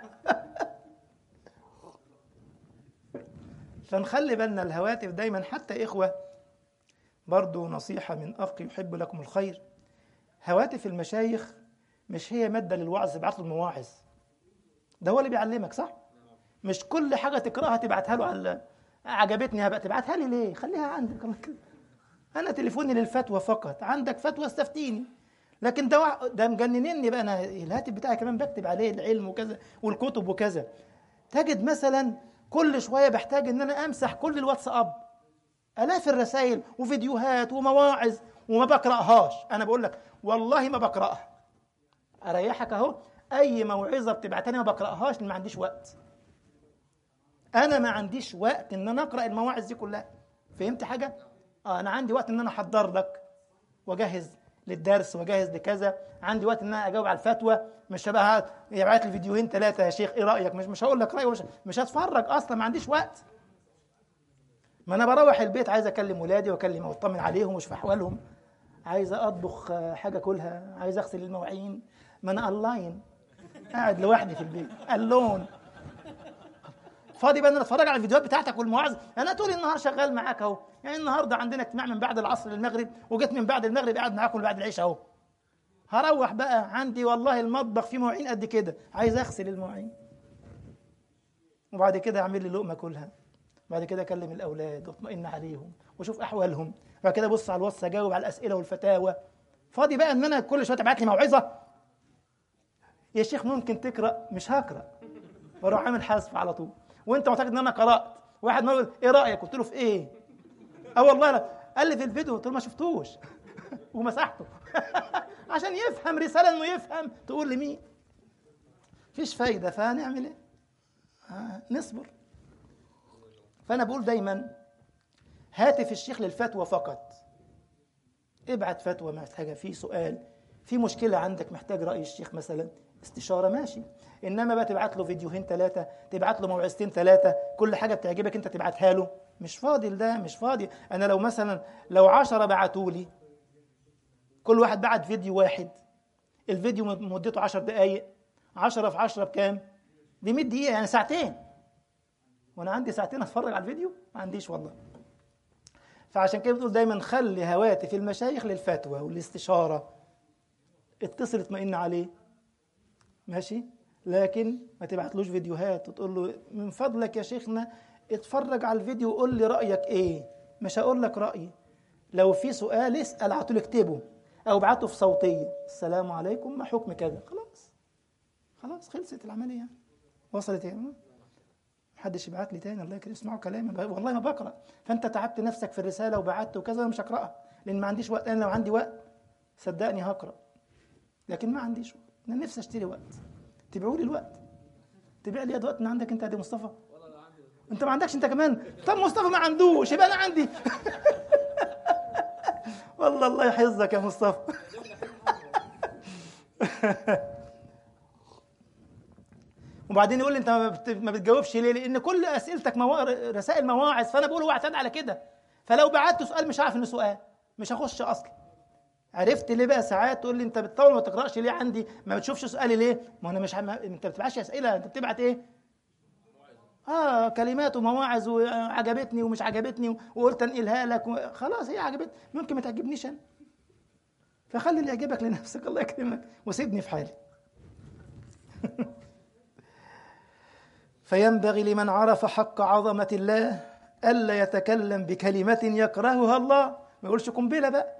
فنخلي بالنا الهواتف دايما حتى إخوة برضو نصيحة من أخ يحب لكم الخير هواتف المشايخ مش هي مادة للوعظ تبعت له المواعظ ده هو اللي بيعلمك صح؟ مش كل حاجة تقرأها تبعتها له على عجبتني هبقى تبعتها لي ليه؟ خليها عندك أنا تليفوني للفتوى فقط عندك فتوى استفتيني لكن ده ده مجننني بقى انا الهاتف بتاعي كمان بكتب عليه العلم وكذا والكتب وكذا تجد مثلا كل شويه بحتاج ان انا امسح كل الواتساب الاف الرسائل وفيديوهات ومواعظ وما بقراهاش انا بقول لك والله ما بقراها اريحك اهو اي موعظه بتبعتها لي ما بقراهاش لان ما عنديش وقت انا ما عنديش وقت ان انا اقرا المواعظ دي كلها فهمت حاجه اه انا عندي وقت ان انا احضر لك واجهز للدرس واجهز لكذا عندي وقت ان انا اجاوب على الفتوى مش هبقى يبعت لي فيديوهين ثلاثه يا شيخ ايه رايك مش مش هقول لك رايي مش, مش هتفرج اصلا ما عنديش وقت ما انا بروح البيت عايز اكلم ولادي واكلم واطمن عليهم واشوف احوالهم عايز اطبخ حاجه كلها عايز اغسل المواعين ما انا اونلاين قاعد لوحدي في البيت اللون فاضي بقى ان انا اتفرج على الفيديوهات بتاعتك والمواعظ انا طول النهار شغال معاك اهو يعني النهارده عندنا اجتماع من بعد العصر للمغرب وجيت من بعد المغرب قاعد معاكم لبعد العشاء اهو هروح بقى عندي والله المطبخ فيه مواعين قد كده عايز اغسل المواعين وبعد كده اعمل لي لقمه كلها بعد كده اكلم الاولاد واطمئن عليهم واشوف احوالهم بعد كده ابص على الواتس اجاوب على الاسئله والفتاوى فاضي بقى ان انا كل شويه تبعت لي موعظه يا شيخ ممكن تقرا مش هقرا واروح عامل حذف على طول وانت معتقد ان انا قرات واحد ما يقول ايه رايك قلت له في ايه اه والله لا قال لي في الفيديو قلت له ما شفتوش ومسحته عشان يفهم رسالة انه يفهم تقول لمين فيش فايدة فهنعمل ايه آه نصبر فأنا بقول دايما هاتف الشيخ للفتوى فقط ابعت فتوى محتاجة في سؤال في مشكلة عندك محتاج رأي الشيخ مثلا استشارة ماشي إنما بقى تبعت له فيديوهين ثلاثة تبعت له موعظتين ثلاثة كل حاجة بتعجبك أنت تبعتها له مش فاضي ده مش فاضي أنا لو مثلا لو عشرة بعتوا لي كل واحد بعت فيديو واحد الفيديو مدته عشر دقايق عشرة في عشرة بكام؟ ب 100 دقيقة يعني ساعتين وأنا عندي ساعتين أتفرج على الفيديو؟ ما عنديش والله فعشان كده بتقول دايما خلي هواتف المشايخ للفتوى والاستشارة اتصل اطمئن عليه ماشي لكن ما تبعتلوش فيديوهات وتقول له من فضلك يا شيخنا اتفرج على الفيديو وقول لي رأيك ايه مش هقول لك رأيي لو في سؤال اسأل على طول اكتبه او ابعته في صوتية السلام عليكم ما حكم كذا خلاص خلاص خلصت العملية وصلت يعني محدش يبعت لي تاني الله يكرم اسمعوا كلامي والله ما بقرا فانت تعبت نفسك في الرساله وبعت وكذا انا مش هقراها لان ما عنديش وقت انا لو عندي وقت صدقني هقرا لكن ما عنديش وقت انا نفسي اشتري وقت تبيعوا لي الوقت تبيع لي وقت من عندك انت يا مصطفى انت ما عندكش انت كمان طب مصطفى ما عندوش يبقى انا عندي والله الله يحفظك يا مصطفى وبعدين يقول لي انت ما بتجاوبش ليه؟ لان كل اسئلتك موا... رسائل مواعظ فانا بقول هو اعتاد على كده فلو بعت سؤال مش عارف انه سؤال مش هخش اصلا عرفت ليه بقى ساعات تقول لي انت بتطول ما تقراش ليه عندي ما بتشوفش سؤالي ليه؟ ما انا مش عم... انت بتبعتش اسئله انت بتبعت ايه؟ اه كلمات ومواعظ وعجبتني ومش عجبتني وقلت انقلها لك و... خلاص هي عجبتني ممكن ما تعجبنيش انا فخلي اللي يعجبك لنفسك الله يكرمك وسيبني في حالي فينبغي لمن عرف حق عظمة الله ألا يتكلم بكلمة يكرهها الله ما يقولش قنبلة بقى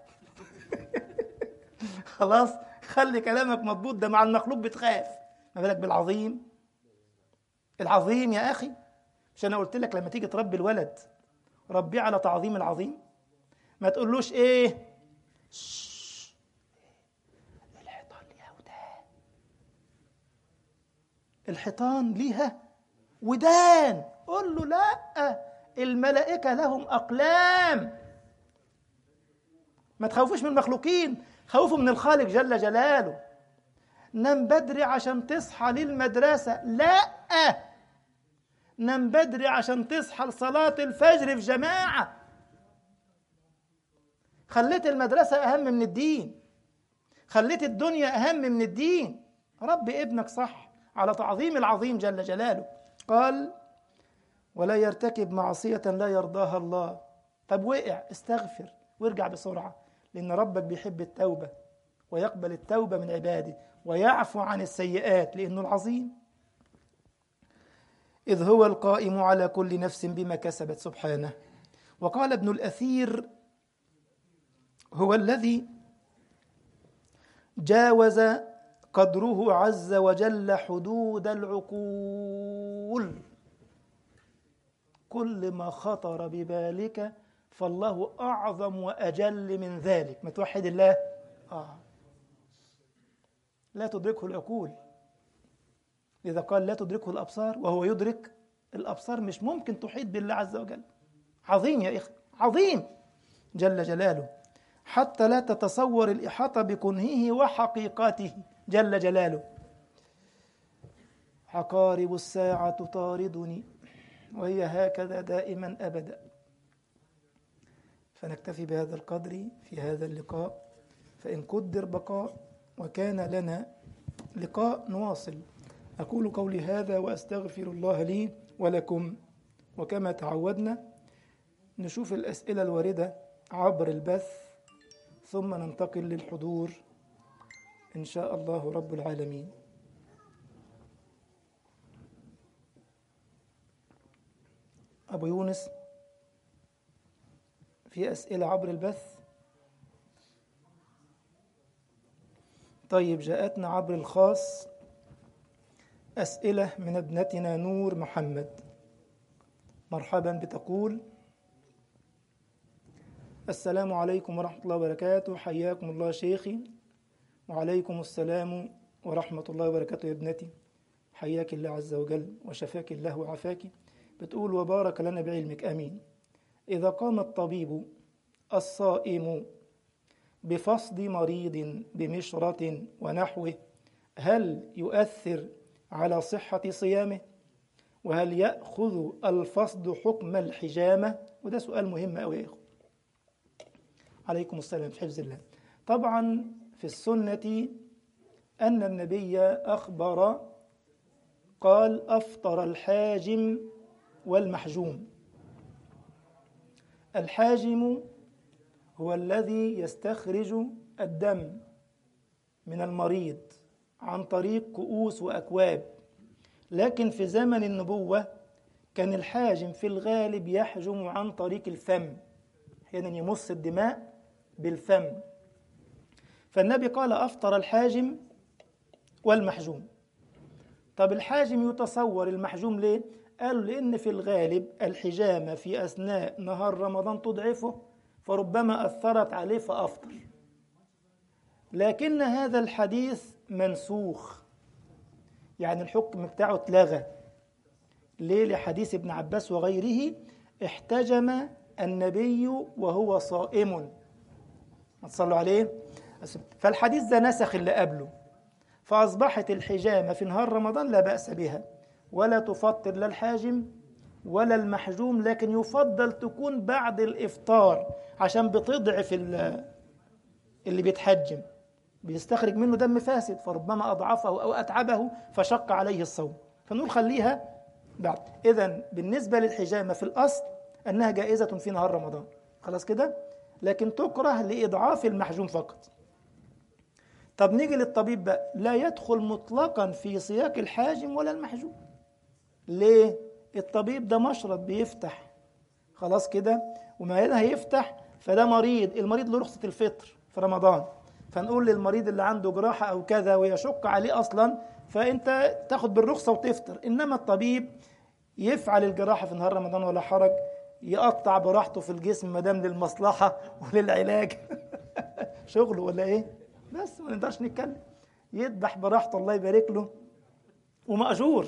خلاص خلي كلامك مضبوط ده مع المخلوق بتخاف ما بالك بالعظيم العظيم يا أخي مش أنا قلت لك لما تيجي تربي الولد ربيه على تعظيم العظيم ما تقولوش إيه الحيطان ليها ودان الحيطان ليها ودان قل له لا الملائكة لهم أقلام ما تخوفوش من المخلوقين خوفوا من الخالق جل جلاله نام بدري عشان تصحى للمدرسة لا نام بدري عشان تصحى لصلاة الفجر في جماعة خليت المدرسة أهم من الدين خليت الدنيا أهم من الدين رب ابنك صح على تعظيم العظيم جل جلاله قال ولا يرتكب معصية لا يرضاها الله طب وقع استغفر وارجع بسرعة لأن ربك بيحب التوبة ويقبل التوبة من عباده ويعفو عن السيئات لأنه العظيم إذ هو القائم على كل نفس بما كسبت سبحانه وقال ابن الأثير هو الذي جاوز قدره عز وجل حدود العقول كل ما خطر ببالك فالله أعظم وأجل من ذلك ما توحد الله آه. لا تدركه العقول إذا قال لا تدركه الأبصار وهو يدرك الأبصار مش ممكن تحيط بالله عز وجل عظيم يا إخي عظيم جل جلاله حتى لا تتصور الإحاطة بكنهه وحقيقته جل جلاله عقارب الساعة تطاردني وهي هكذا دائما أبدا فنكتفي بهذا القدر في هذا اللقاء فإن قدر بقاء وكان لنا لقاء نواصل أقول قولي هذا وأستغفر الله لي ولكم وكما تعودنا نشوف الأسئلة الواردة عبر البث ثم ننتقل للحضور إن شاء الله رب العالمين أبو يونس في أسئلة عبر البث طيب جاءتنا عبر الخاص أسئلة من ابنتنا نور محمد مرحبا بتقول السلام عليكم ورحمة الله وبركاته حياكم الله شيخي وعليكم السلام ورحمة الله وبركاته يا ابنتي حياك الله عز وجل وشفاك الله وعافاك بتقول وبارك لنا بعلمك أمين إذا قام الطبيب الصائم بفصد مريض بمشرة ونحوه هل يؤثر على صحة صيامه وهل يأخذ الفصد حكم الحجامة وده سؤال مهم أوي يا إخوة عليكم السلام في حفظ الله طبعا في السنة أن النبي أخبر قال أفطر الحاجم والمحجوم الحاجم هو الذي يستخرج الدم من المريض عن طريق كؤوس وأكواب لكن في زمن النبوة كان الحاجم في الغالب يحجم عن طريق الفم أحيانا يمص الدماء بالفم فالنبي قال أفطر الحاجم والمحجوم طب الحاجم يتصور المحجوم ليه؟ قالوا لأن في الغالب الحجامة في أثناء نهار رمضان تضعفه فربما أثرت عليه فأفطر لكن هذا الحديث منسوخ يعني الحكم بتاعه اتلغى ليه لحديث ابن عباس وغيره احتجم النبي وهو صائم ما تصلوا عليه فالحديث ده نسخ اللي قبله فأصبحت الحجامة في نهار رمضان لا بأس بها ولا تفطر لا الحاجم ولا المحجوم لكن يفضل تكون بعد الإفطار عشان بتضعف اللي بيتحجم بيستخرج منه دم فاسد فربما أضعفه أو أتعبه فشق عليه الصوم فنقول خليها بعد إذا بالنسبة للحجامة في الأصل أنها جائزة في نهار رمضان خلاص كده لكن تكره لإضعاف المحجوم فقط طب نيجي للطبيب بقى لا يدخل مطلقا في سياق الحاجم ولا المحجوم ليه الطبيب ده مشرط بيفتح خلاص كده وما هنا هيفتح فده مريض المريض له رخصة الفطر في رمضان فنقول للمريض اللي عنده جراحة أو كذا ويشق عليه أصلا فأنت تاخد بالرخصة وتفطر إنما الطبيب يفعل الجراحة في نهار رمضان ولا حرج يقطع براحته في الجسم ما دام للمصلحة وللعلاج شغله ولا إيه؟ بس ما نقدرش نتكلم يذبح براحته الله يبارك له ومأجور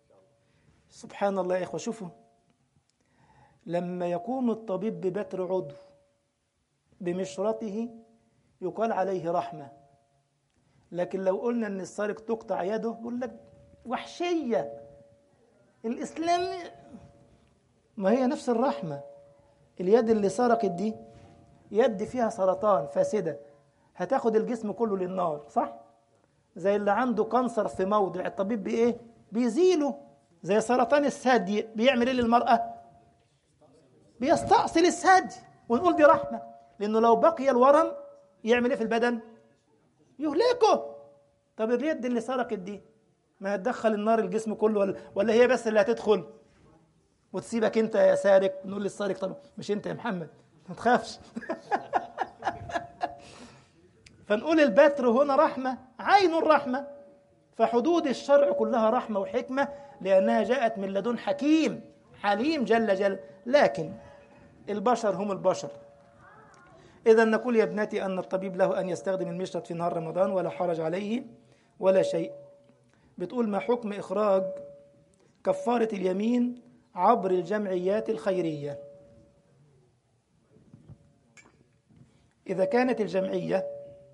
سبحان الله يا إخوة شوفوا لما يقوم الطبيب ببتر عضو بمشرطه يقال عليه رحمة لكن لو قلنا أن السارق تقطع يده يقول لك وحشية الإسلام ما هي نفس الرحمة اليد اللي سرقت دي يد فيها سرطان فاسدة هتاخد الجسم كله للنار صح؟ زي اللي عنده كانسر في موضع الطبيب بإيه؟ بيزيله زي سرطان الثدي بيعمل إيه للمرأة؟ بيستأصل الثدي ونقول دي رحمة لأنه لو بقي الورم يعمل إيه في البدن؟ يهلكه طب اليد اللي سرقت دي ما هتدخل النار الجسم كله ولا, ولا هي بس اللي هتدخل وتسيبك انت يا سارق نقول للسارق طب مش انت يا محمد ما تخافش فنقول البتر هنا رحمة عين الرحمة فحدود الشرع كلها رحمة وحكمة لأنها جاءت من لدن حكيم حليم جل جل لكن البشر هم البشر إذا نقول يا ابنتي أن الطبيب له أن يستخدم المشرط في نهار رمضان ولا حرج عليه ولا شيء بتقول ما حكم إخراج كفارة اليمين عبر الجمعيات الخيرية إذا كانت الجمعية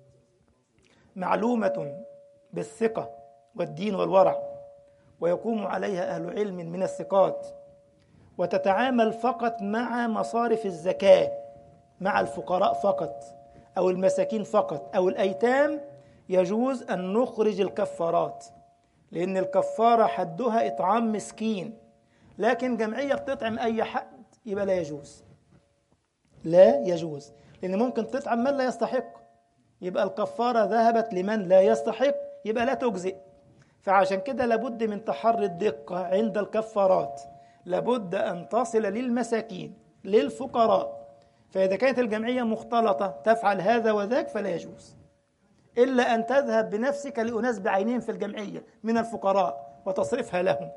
معلومة بالثقة والدين والورع ويقوم عليها أهل علم من الثقات وتتعامل فقط مع مصارف الزكاة مع الفقراء فقط أو المساكين فقط أو الأيتام يجوز أن نخرج الكفارات لأن الكفارة حدها إطعام مسكين لكن جمعية بتطعم أي حد يبقى لا يجوز لا يجوز لأن ممكن تطعم من لا يستحق يبقى الكفارة ذهبت لمن لا يستحق يبقى لا تجزئ فعشان كده لابد من تحري الدقة عند الكفارات لابد أن تصل للمساكين للفقراء فإذا كانت الجمعية مختلطة تفعل هذا وذاك فلا يجوز إلا أن تذهب بنفسك لأناس بعينهم في الجمعية من الفقراء وتصرفها لهم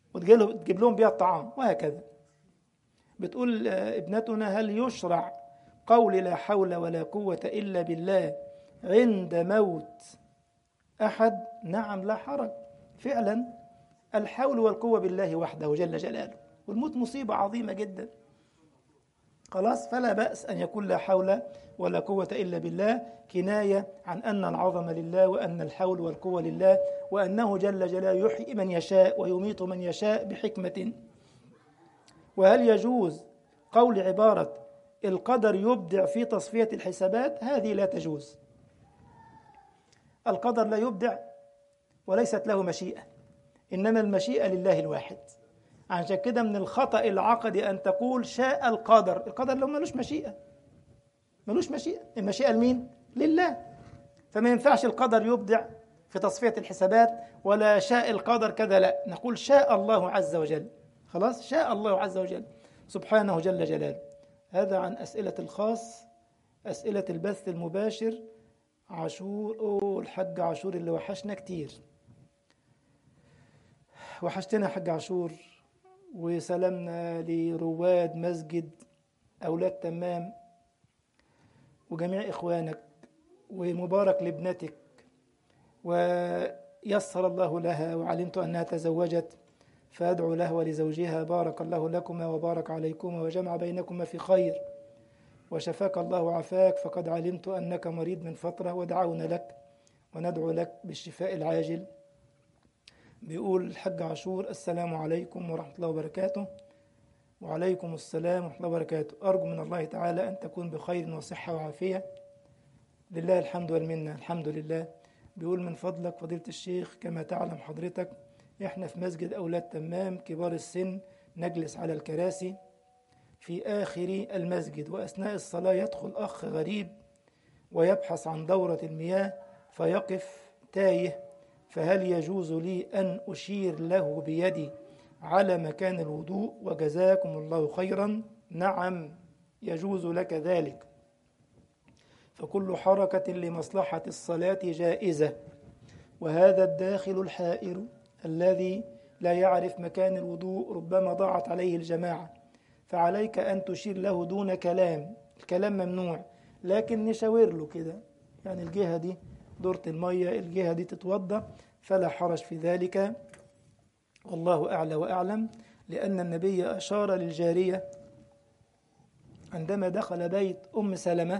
وتجيب لهم بها الطعام وهكذا بتقول ابنتنا هل يشرع قول لا حول ولا قوة إلا بالله عند موت أحد نعم لا حرج فعلا الحول والقوة بالله وحده جل جلاله والموت مصيبة عظيمة جدا خلاص فلا بأس أن يكون لا حول ولا قوة إلا بالله كناية عن أن العظمة لله وأن الحول والقوة لله وأنه جل جلاله يحيي من يشاء ويميت من يشاء بحكمة وهل يجوز قول عبارة القدر يبدع في تصفية الحسابات هذه لا تجوز القدر لا يبدع وليست له مشيئة إنما المشيئة لله الواحد عشان كده من الخطأ العقدي أن تقول شاء القدر القدر لو ملوش مشيئة ملوش مشيئة المشيئة لمين؟ لله فما ينفعش القدر يبدع في تصفية الحسابات ولا شاء القدر كذا لا نقول شاء الله عز وجل خلاص شاء الله عز وجل سبحانه جل جلاله هذا عن أسئلة الخاص أسئلة البث المباشر عاشور أوه الحاج عاشور اللي وحشنا كتير وحشتنا حاج عاشور وسلامنا لرواد مسجد أولاد تمام وجميع إخوانك ومبارك لابنتك ويسر الله لها وعلمت أنها تزوجت فأدعو لها ولزوجها بارك الله لكما وبارك عليكما وجمع بينكما في خير وشفاك الله وعافاك فقد علمت أنك مريض من فترة ودعونا لك وندعو لك بالشفاء العاجل بيقول الحاج عاشور السلام عليكم ورحمة الله وبركاته وعليكم السلام ورحمة الله وبركاته أرجو من الله تعالى أن تكون بخير وصحة وعافية لله الحمد والمنة الحمد لله بيقول من فضلك فضيلة الشيخ كما تعلم حضرتك احنا في مسجد أولاد تمام كبار السن نجلس على الكراسي في آخر المسجد وأثناء الصلاة يدخل أخ غريب ويبحث عن دورة المياه فيقف تايه فهل يجوز لي أن أشير له بيدي على مكان الوضوء وجزاكم الله خيرا نعم يجوز لك ذلك فكل حركة لمصلحة الصلاة جائزة وهذا الداخل الحائر الذي لا يعرف مكان الوضوء ربما ضاعت عليه الجماعة فعليك أن تشير له دون كلام الكلام ممنوع لكن نشاور له كده يعني الجهة دي دورة المية الجهة دي تتوضى فلا حرج في ذلك والله أعلى وأعلم لأن النبي أشار للجارية عندما دخل بيت أم سلمة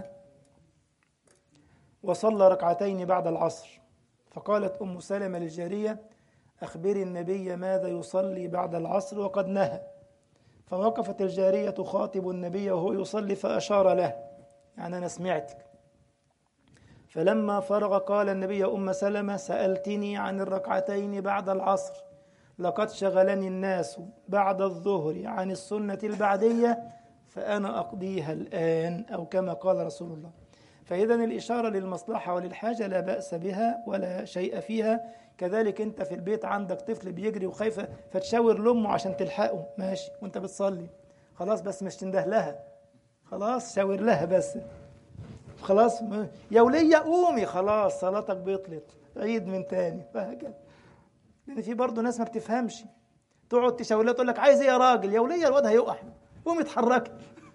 وصلى ركعتين بعد العصر فقالت أم سلمة للجارية أخبري النبي ماذا يصلي بعد العصر وقد نهى فوقفت الجارية تخاطب النبي وهو يصلي فأشار له يعني أنا سمعتك فلما فرغ قال النبي أم سلمة سألتني عن الركعتين بعد العصر لقد شغلني الناس بعد الظهر عن السنة البعدية فأنا أقضيها الآن أو كما قال رسول الله فإذا الإشارة للمصلحة وللحاجة لا بأس بها ولا شيء فيها كذلك أنت في البيت عندك طفل بيجري وخايفة فتشاور لأمه عشان تلحقه ماشي وأنت بتصلي خلاص بس مش تنده لها خلاص شاور لها بس خلاص يا ولية قومي خلاص صلاتك بطلت عيد من تاني وهكذا لأن في برضه ناس ما بتفهمش تقعد تشاور لها تقول لك عايز ايه يا راجل يا ولية الواد هيقع قومي اتحركي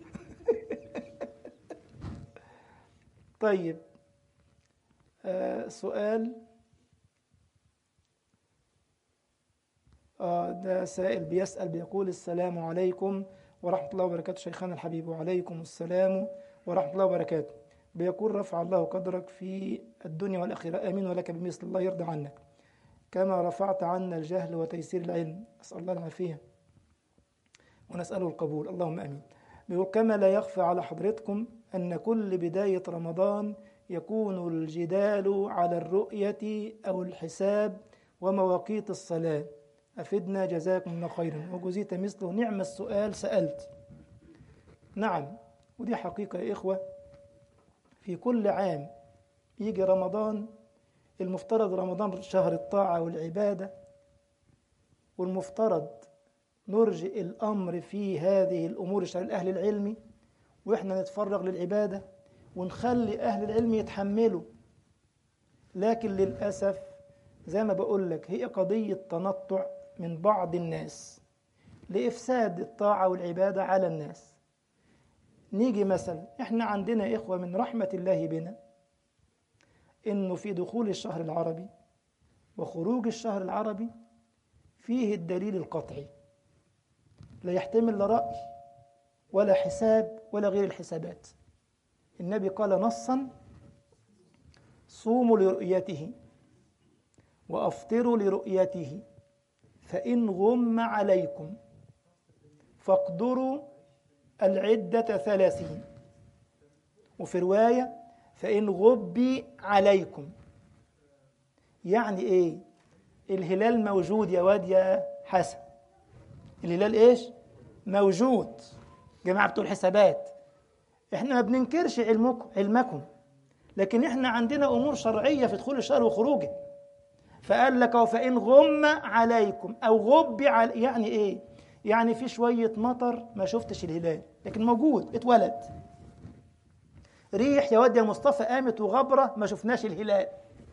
طيب آه سؤال آه ده سائل بيسأل بيقول السلام عليكم ورحمة الله وبركاته شيخنا الحبيب وعليكم السلام ورحمة الله وبركاته بيقول رفع الله قدرك في الدنيا والآخرة آمين ولك بمثل الله يرضى عنك كما رفعت عنا الجهل وتيسير العلم أسأل الله العافية ونسأله القبول اللهم آمين بيقول كما لا يخفى على حضرتكم أن كل بداية رمضان يكون الجدال على الرؤية أو الحساب ومواقيت الصلاة أفدنا جزاكم الله خيرا وجزيت مثله نعم السؤال سألت نعم ودي حقيقة يا إخوة في كل عام يجي رمضان المفترض رمضان شهر الطاعة والعبادة والمفترض نرجئ الأمر في هذه الأمور شأن أهل العلم وإحنا نتفرغ للعبادة ونخلي أهل العلم يتحملوا لكن للأسف زي ما بقول لك هي قضية تنطع من بعض الناس لإفساد الطاعة والعبادة على الناس نيجي مثلا احنا عندنا إخوة من رحمة الله بنا إنه في دخول الشهر العربي وخروج الشهر العربي فيه الدليل القطعي لا يحتمل لا رأي ولا حساب ولا غير الحسابات النبي قال نصا صوموا لرؤيته وأفطروا لرؤيته فإن غم عليكم فاقدروا العدة ثلاثين وفي رواية فإن غبي عليكم يعني إيه الهلال موجود يا واد يا حسن الهلال إيش موجود جماعة بتوع الحسابات احنا ما بننكرش علمكم علمكم لكن احنا عندنا امور شرعيه في دخول الشهر وخروجه فقال لك فان غم عليكم او غب على يعني ايه يعني في شويه مطر ما شفتش الهلال لكن موجود اتولد ريح يا واد يا مصطفى قامت وغبره ما شفناش الهلال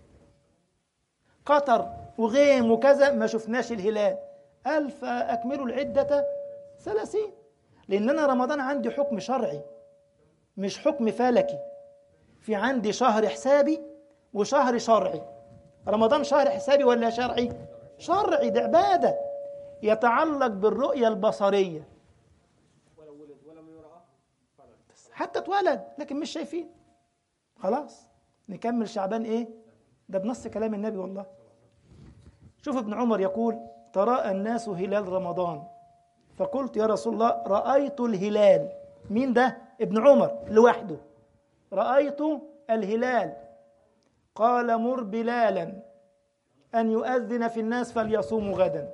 قطر وغيم وكذا ما شفناش الهلال قال فاكملوا العده ثلاثين لان انا رمضان عندي حكم شرعي مش حكم فلكي في عندي شهر حسابي وشهر شرعي رمضان شهر حسابي ولا شرعي شرعي ده عبادة يتعلق بالرؤية البصرية ولو ولد ولم يرى فلا حتى اتولد لكن مش شايفين خلاص نكمل شعبان ايه ده بنص كلام النبي والله شوف ابن عمر يقول تراءى الناس هلال رمضان فقلت يا رسول الله رأيت الهلال مين ده ابن عمر لوحده رأيت الهلال قال مر بلالا أن يؤذن في الناس فليصوموا غدا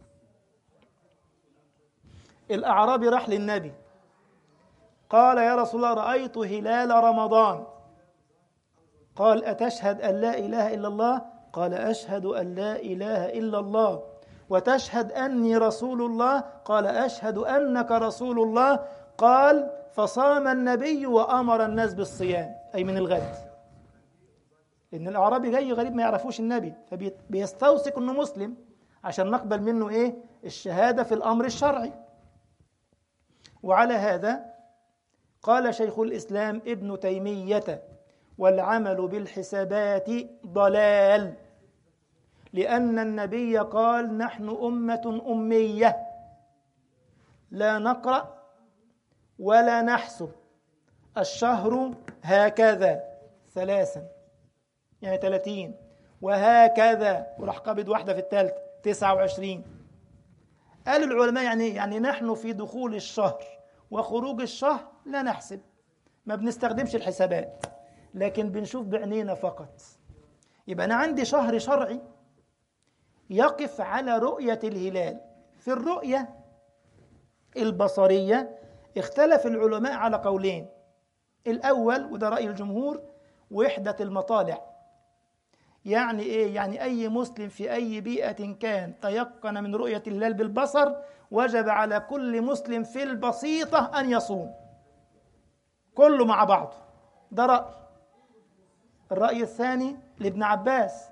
الأعرابي راح للنبي قال يا رسول الله رأيت هلال رمضان قال أتشهد أن لا إله إلا الله قال أشهد أن لا إله إلا الله وتشهد أني رسول الله قال أشهد أنك رسول الله قال فصام النبي وأمر الناس بالصيام أي من الغد إن الأعرابي جاي غريب ما يعرفوش النبي فبيستوثق إنه مسلم عشان نقبل منه إيه الشهادة في الأمر الشرعي وعلى هذا قال شيخ الإسلام ابن تيمية والعمل بالحسابات ضلال لأن النبي قال نحن أمة أمية لا نقرأ ولا نحسب الشهر هكذا ثلاثا يعني ثلاثين وهكذا وراح قابض واحدة في الثالثة تسعة وعشرين قال العلماء يعني يعني نحن في دخول الشهر وخروج الشهر لا نحسب ما بنستخدمش الحسابات لكن بنشوف بعينينا فقط يبقى أنا عندي شهر شرعي يقف على رؤية الهلال في الرؤية البصرية اختلف العلماء على قولين الأول وده رأي الجمهور وحدة المطالع يعني إيه؟ يعني أي مسلم في أي بيئة كان تيقن من رؤية الهلال بالبصر وجب على كل مسلم في البسيطة أن يصوم كله مع بعضه ده رأي الرأي الثاني لابن عباس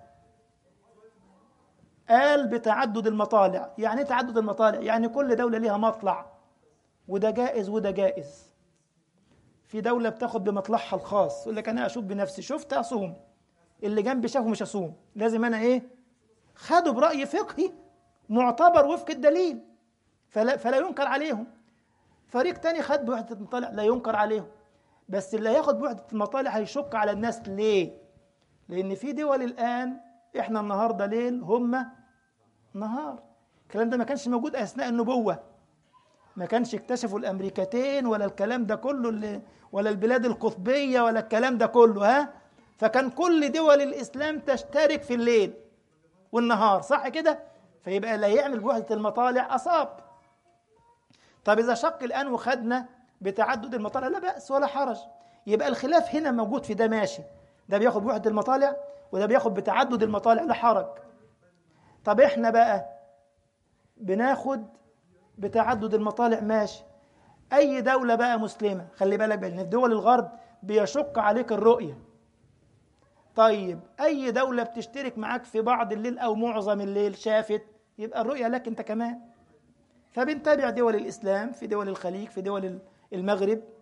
قال بتعدد المطالع يعني ايه تعدد المطالع يعني كل دولة ليها مطلع وده جائز وده جائز في دولة بتاخد بمطلعها الخاص يقول لك أنا أشوف بنفسي شفت أصوم اللي جنبي شافه مش أصوم لازم أنا إيه خدوا برأي فقهي معتبر وفق الدليل فلا, فلا ينكر عليهم فريق تاني خد بوحدة المطالع لا ينكر عليهم بس اللي هياخد بوحدة المطالع هيشق على الناس ليه لأن في دول الآن إحنا النهاردة ليل هم نهار الكلام ده ما كانش موجود أثناء النبوة ما كانش اكتشفوا الامريكتين ولا الكلام ده كله اللي ولا البلاد القطبيه ولا الكلام ده كله ها فكان كل دول الاسلام تشترك في الليل والنهار صح كده فيبقى لا يعمل بوحده المطالع اصاب طب اذا شق الان وخدنا بتعدد المطالع لا باس ولا حرج يبقى الخلاف هنا موجود في ده ماشي ده بياخد بوحده المطالع وده بياخد بتعدد المطالع لا حرج طب احنا بقى بناخد بتعدد المطالع ماشي اي دوله بقى مسلمه خلي بالك بقى ان في دول الغرب بيشق عليك الرؤيه طيب اي دوله بتشترك معاك في بعض الليل او معظم الليل شافت يبقى الرؤيه لك انت كمان فبنتابع دول الاسلام في دول الخليج في دول المغرب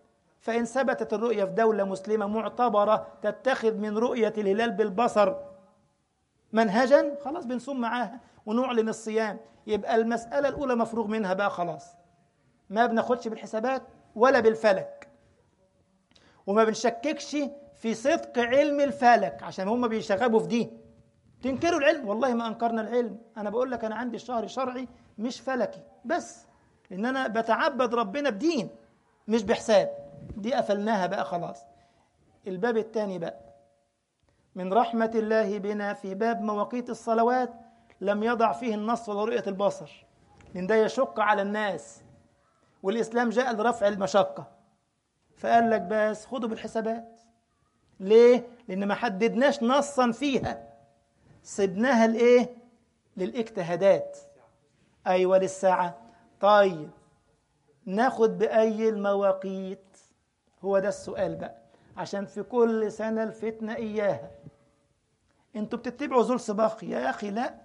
فإن ثبتت الرؤية في دولة مسلمة معتبرة تتخذ من رؤية الهلال بالبصر منهجا خلاص بنصوم معاها ونعلن الصيام يبقى المسألة الأولى مفروغ منها بقى خلاص ما بناخدش بالحسابات ولا بالفلك وما بنشككش في صدق علم الفلك عشان هم بيشغبوا في دي تنكروا العلم والله ما انكرنا العلم انا بقول لك انا عندي الشهر شرعي مش فلكي بس ان انا بتعبد ربنا بدين مش بحساب دي قفلناها بقى خلاص الباب الثاني بقى من رحمة الله بنا في باب مواقيت الصلوات لم يضع فيه النص ولا رؤية البصر لأن ده يشق على الناس والإسلام جاء لرفع المشقة فقال لك بس خدوا بالحسابات ليه؟ لأن ما حددناش نصا فيها سبناها لإيه؟ للاجتهادات أيوة للساعة طيب ناخد بأي المواقيت هو ده السؤال بقى عشان في كل سنة الفتنة إياها انتوا بتتبعوا زول صباخ يا أخي لا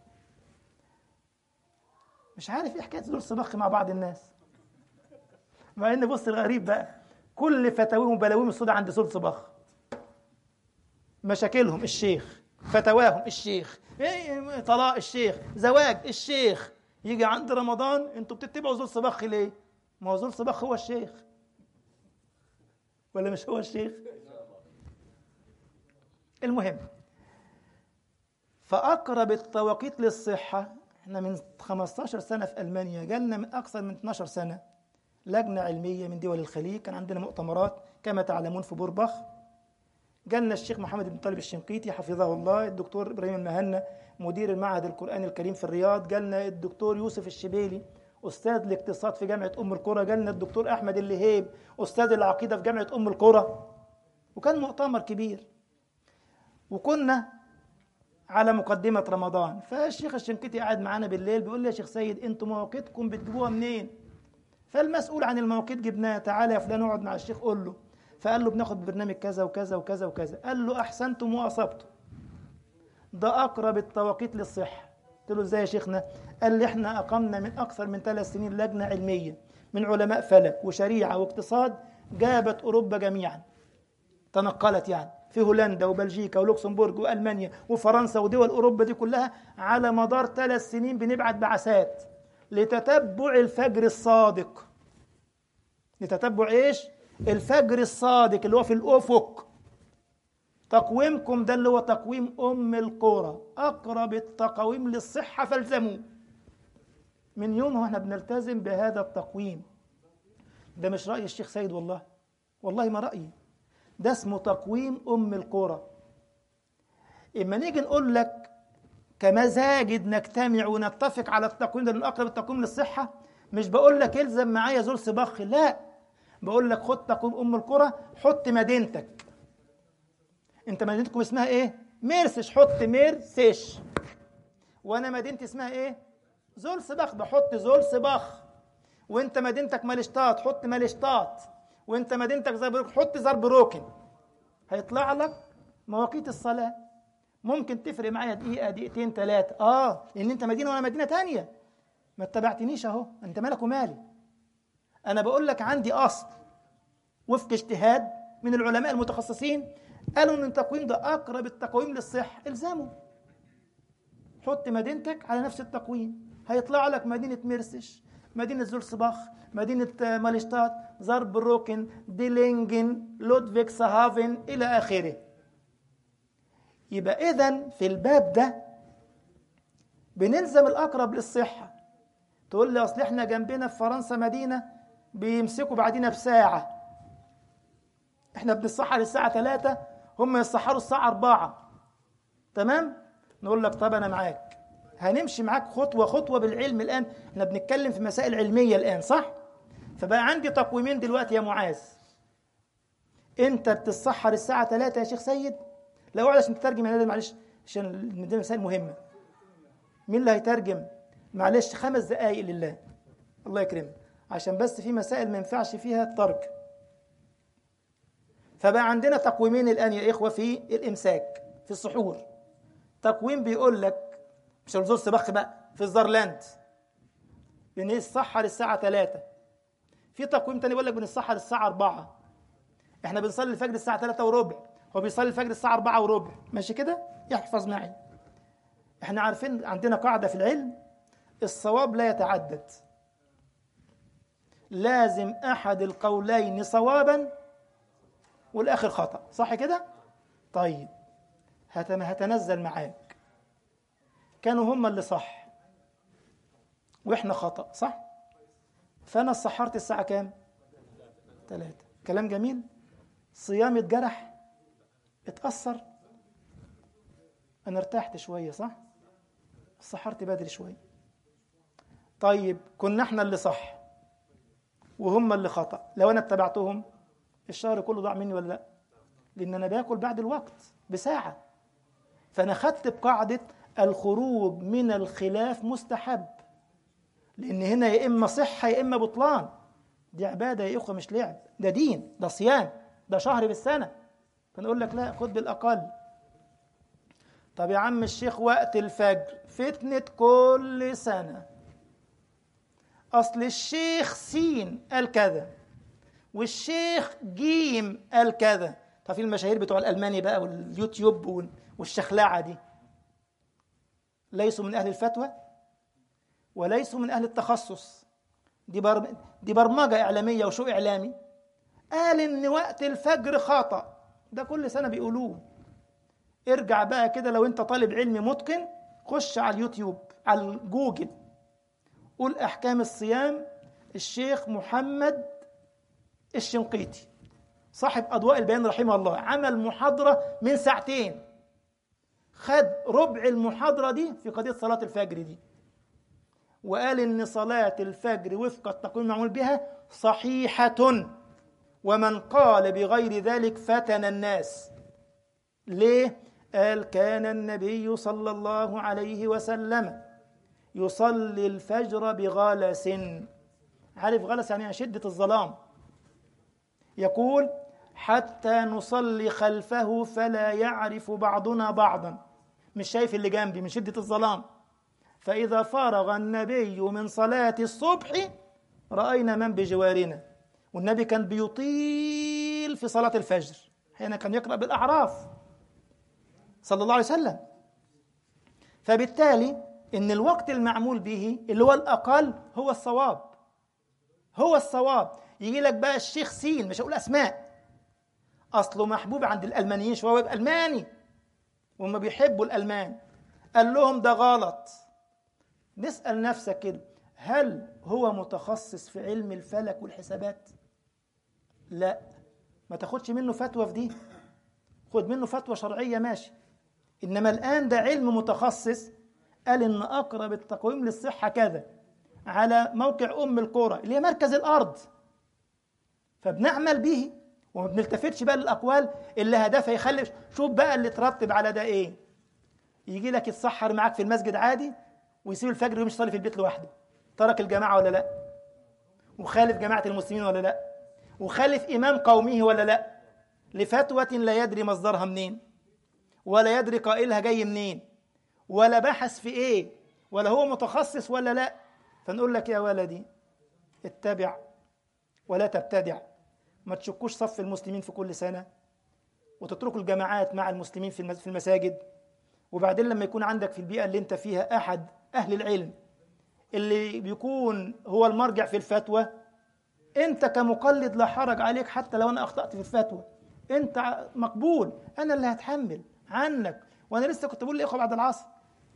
مش عارف ايه حكاية زول صباخ مع بعض الناس مع ان بص الغريب بقى كل فتاويهم وبلاويهم السوداء عند زول صباخ مشاكلهم الشيخ فتواهم الشيخ إيه طلاق الشيخ زواج الشيخ يجي عند رمضان انتوا بتتبعوا زول صباخ ليه ما هو زول صباخ هو الشيخ ولا مش هو الشيخ المهم فأقرب التوقيت للصحة احنا من 15 سنة في ألمانيا جالنا من أكثر من 12 سنة لجنة علمية من دول الخليج كان عندنا مؤتمرات كما تعلمون في بوربخ جالنا الشيخ محمد بن طالب الشنقيطي حفظه الله الدكتور إبراهيم المهنا مدير المعهد القرآني الكريم في الرياض جالنا الدكتور يوسف الشبيلي أستاذ الاقتصاد في جامعة أم القرى جالنا الدكتور أحمد اللهيب أستاذ العقيدة في جامعة أم القرى وكان مؤتمر كبير وكنا على مقدمة رمضان فالشيخ الشنقيطي قاعد معانا بالليل بيقول لي يا شيخ سيد انتوا مواقيتكم بتجيبوها منين؟ فالمسؤول عن المواقيت جبناه تعالى يا فلان اقعد مع الشيخ قول له فقال له بناخد برنامج كذا وكذا وكذا وكذا قال له احسنتم واصبتم ده اقرب التوقيت للصحه قلت له ازاي يا شيخنا قال لي احنا اقمنا من اكثر من ثلاث سنين لجنه علميه من علماء فلك وشريعه واقتصاد جابت اوروبا جميعا تنقلت يعني في هولندا وبلجيكا ولوكسمبورغ والمانيا وفرنسا ودول اوروبا دي كلها على مدار ثلاث سنين بنبعت بعثات لتتبع الفجر الصادق لتتبع ايش الفجر الصادق اللي هو في الافق تقويمكم ده اللي هو تقويم ام القرى اقرب التقويم للصحه فالزموه من يوم احنا بنلتزم بهذا التقويم ده مش راي الشيخ سيد والله والله ما رايي ده اسمه تقويم ام القرى اما نيجي نقول لك كمزاجد نجتمع ونتفق على التقويم ده من اقرب التقويم للصحه مش بقول لك الزم معايا زول صباخ لا بقول لك خد تقويم ام القرى حط مدينتك انت مدينتكم اسمها ايه ميرسش حط ميرسش وانا مدينتي اسمها ايه زول صباخ بحط زول صباخ وانت مدينتك مالشتات حط مالشتات وانت مدينتك زربروك حط زربروكن هيطلع لك مواقيت الصلاه ممكن تفرق معايا دقيقه دقيقتين ثلاثه اه لان انت مدينه وانا مدينه تانية ما اتبعتنيش اهو انت مالك ومالي انا بقول لك عندي اصل وفق اجتهاد من العلماء المتخصصين قالوا ان التقويم ده اقرب التقويم للصحه الزمه حط مدينتك على نفس التقويم هيطلع لك مدينه ميرسش مدينة زولسباخ مدينة مالشتات زاربروكن ديلينجن لودفيك سهافن إلى آخره يبقى إذا في الباب ده بنلزم الأقرب للصحة تقول لي أصل إحنا جنبنا في فرنسا مدينة بيمسكوا بعدينا بساعة إحنا بنصحى للساعة 3 هم يصحروا الساعة 4 تمام؟ نقول لك طب أنا معاك هنمشي معاك خطوة خطوة بالعلم الآن احنا بنتكلم في مسائل علمية الآن صح؟ فبقى عندي تقويمين دلوقتي يا معاذ انت بتتسحر الساعة 3 يا شيخ سيد لا اقعد عشان تترجم هنا معلش عشان دي مسائل مهمة مين اللي هيترجم؟ معلش خمس دقايق لله الله يكرمك عشان بس في مسائل ما ينفعش فيها الترك فبقى عندنا تقويمين الآن يا إخوة في الإمساك في السحور تقويم بيقول لك مش الزور سبخ بقى في الزرلاند بنسحر الساعة 3 في تقويم تاني بيقول لك بنسحر الساعة 4 احنا بنصلي الفجر الساعة 3 وربع هو بيصلي الفجر الساعة 4 وربع ماشي كده يحفظ معي احنا عارفين عندنا قاعدة في العلم الصواب لا يتعدد لازم أحد القولين صوابا والآخر خطأ صح كده؟ طيب هتم- هتنزل معاك كانوا هم اللي صح واحنا خطأ صح؟ فأنا اتسحرت الساعة كام؟ ثلاثة كلام جميل صيامي اتجرح اتأثر أنا ارتحت شوية صح؟ سحرت بدري شوية طيب كنا احنا اللي صح وهم اللي خطأ لو أنا اتبعتهم الشهر كله ضاع مني ولا لا لأن أنا باكل بعد الوقت بساعة فأنا خدت بقاعدة الخروج من الخلاف مستحب لأن هنا يا إما صحة يا إما بطلان دي عبادة يا إخوة مش لعب ده دين ده صيام ده شهر بالسنة فنقول لك لا خد بالأقل طب يا عم الشيخ وقت الفجر فتنة كل سنة أصل الشيخ سين قال كذا والشيخ جيم قال كذا طب في المشاهير بتوع الألماني بقى واليوتيوب وال- والشخلعة دي ليسوا من أهل الفتوى وليسوا من أهل التخصص دي, بر... دي برمجة إعلامية وشو إعلامي قال إن وقت الفجر خطأ ده كل سنة بيقولوه ارجع بقى كده لو أنت طالب علم متقن خش على اليوتيوب على جوجل قول أحكام الصيام الشيخ محمد الشنقيطي صاحب أضواء البيان رحمه الله عمل محاضرة من ساعتين خد ربع المحاضرة دي في قضية صلاة الفجر دي وقال إن صلاة الفجر وفق التقويم المعمول بها صحيحة ومن قال بغير ذلك فتن الناس ليه؟ قال كان النبي صلى الله عليه وسلم يصلي الفجر بغلس عارف غلس يعني شدة الظلام يقول حتى نصلي خلفه فلا يعرف بعضنا بعضا مش شايف اللي جنبي من شدة الظلام فإذا فرغ النبي من صلاة الصبح رأينا من بجوارنا والنبي كان بيطيل في صلاة الفجر حين كان يقرأ بالأعراف صلى الله عليه وسلم فبالتالي إن الوقت المعمول به اللي هو الأقل هو الصواب هو الصواب يجي لك بقى الشيخ سين مش هقول أسماء أصله محبوب عند الألمانيين شوية يبقى ألماني وهم بيحبوا الألمان قال لهم ده غلط نسأل نفسك كده هل هو متخصص في علم الفلك والحسابات؟ لا ما تاخدش منه فتوى في دي خد منه فتوى شرعية ماشي إنما الآن ده علم متخصص قال إن أقرب التقويم للصحة كذا على موقع أم القرى اللي هي مركز الأرض فبنعمل به وما بنلتفتش بقى للأقوال اللي هدفها يخلي شوف بقى اللي ترتب على ده إيه يجي لك يتسحر معاك في المسجد عادي ويسيب الفجر ويمشي يصلي في البيت لوحده ترك الجماعة ولا لا وخالف جماعة المسلمين ولا لا وخالف إمام قومه ولا لا لفتوى لا يدري مصدرها منين ولا يدري قائلها جاي منين ولا بحث في ايه ولا هو متخصص ولا لا فنقول لك يا ولدي اتبع ولا تبتدع ما تشكوش صف المسلمين في كل سنة وتتركوا الجماعات مع المسلمين في المس- في المساجد وبعدين لما يكون عندك في البيئة اللي انت فيها أحد أهل العلم اللي بيكون هو المرجع في الفتوى انت كمقلد لا حرج عليك حتى لو انا اخطأت في الفتوى انت ع- مقبول انا اللي هتحمل عنك وانا لسه كنت بقول لاخوه بعد العصر